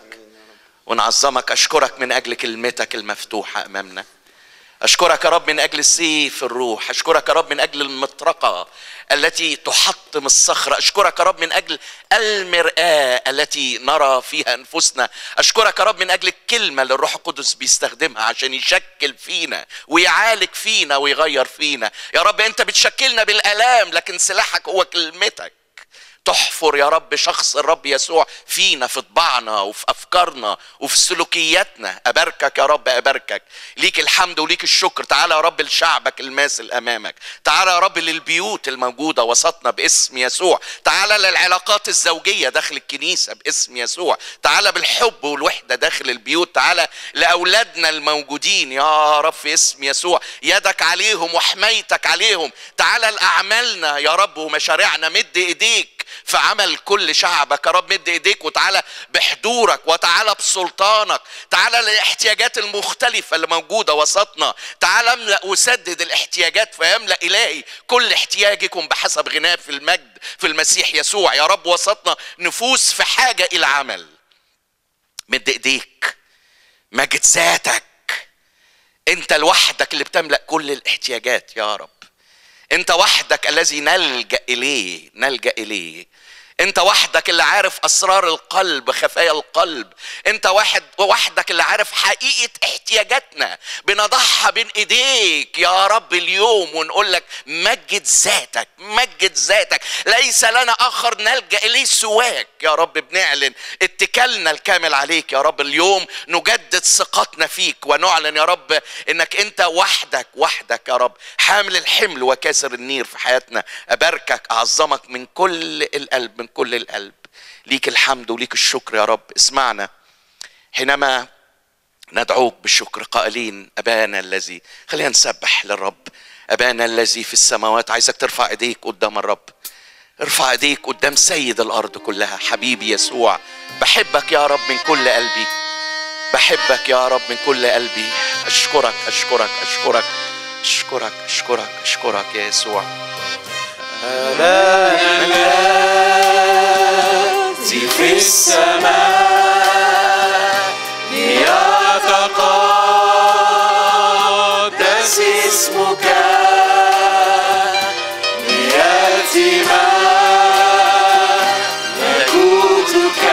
ونعظمك أشكرك من أجل كلمتك المفتوحة أمامنا أشكرك يا رب من أجل سيف الروح أشكرك يا رب من أجل المطرقة التي تحطم الصخرة أشكرك يا رب من أجل المرآة التي نرى فيها أنفسنا أشكرك يا رب من أجل الكلمة اللي الروح القدس بيستخدمها عشان يشكل فينا ويعالج فينا ويغير فينا يا رب أنت بتشكلنا بالآلام لكن سلاحك هو كلمتك تحفر يا رب شخص الرب يسوع فينا في طباعنا وفي افكارنا وفي سلوكياتنا اباركك يا رب اباركك ليك الحمد وليك الشكر تعالى يا رب لشعبك الماثل امامك تعالى يا رب للبيوت الموجوده وسطنا باسم يسوع تعالى للعلاقات الزوجيه داخل الكنيسه باسم يسوع تعالى بالحب والوحده داخل البيوت تعالى لاولادنا الموجودين يا رب في اسم يسوع يدك عليهم وحمايتك عليهم تعالى لاعمالنا يا رب ومشاريعنا مد ايديك في عمل كل شعبك يا رب مد ايديك وتعالى بحضورك وتعالى بسلطانك تعالى للاحتياجات المختلفة اللي موجودة وسطنا تعالى املأ وسدد الاحتياجات فيملأ إلهي كل احتياجكم بحسب غناه في المجد في المسيح يسوع يا رب وسطنا نفوس في حاجة إلى عمل مد ايديك مجد ذاتك انت لوحدك اللي بتملأ كل الاحتياجات يا رب انت وحدك الذي نلجا اليه نلجا اليه انت وحدك اللي عارف اسرار القلب خفايا القلب انت واحد وحدك اللي عارف حقيقه احتياجاتنا بنضعها بين ايديك يا رب اليوم ونقول لك مجد ذاتك مجد ذاتك ليس لنا اخر نلجا اليه سواك يا رب بنعلن اتكالنا الكامل عليك يا رب اليوم نجدد ثقتنا فيك ونعلن يا رب انك انت وحدك وحدك يا رب حامل الحمل وكاسر النير في حياتنا اباركك اعظمك من كل القلب من كل القلب ليك الحمد وليك الشكر يا رب اسمعنا حينما ندعوك بالشكر قائلين ابانا الذي خلينا نسبح للرب ابانا الذي في السماوات عايزك ترفع ايديك قدام الرب ارفع ايديك قدام سيد الارض كلها حبيبي يسوع بحبك يا رب من كل قلبي بحبك يا رب من كل قلبي اشكرك اشكرك اشكرك اشكرك اشكرك اشكرك يا يسوع الذي في السماء ليتقدس اسمك ليأتي ملكوتك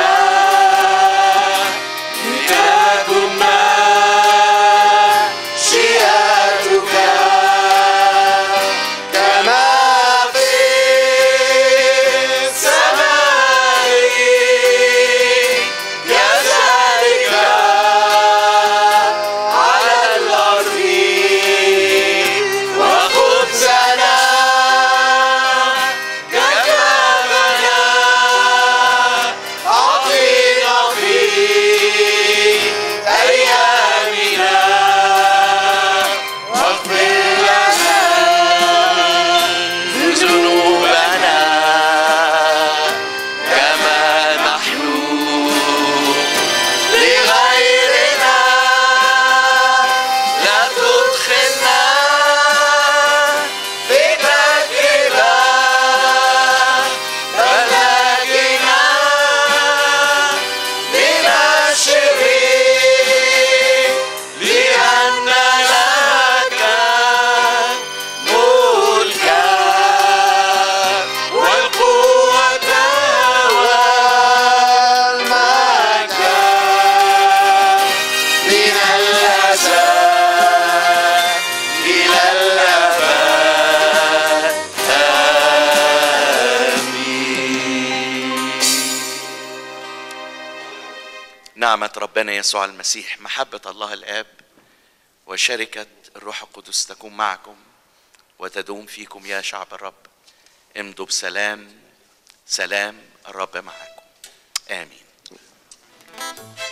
نعمة ربنا يسوع المسيح محبة الله الآب وشركة الروح القدس تكون معكم وتدوم فيكم يا شعب الرب امضوا بسلام سلام الرب معكم آمين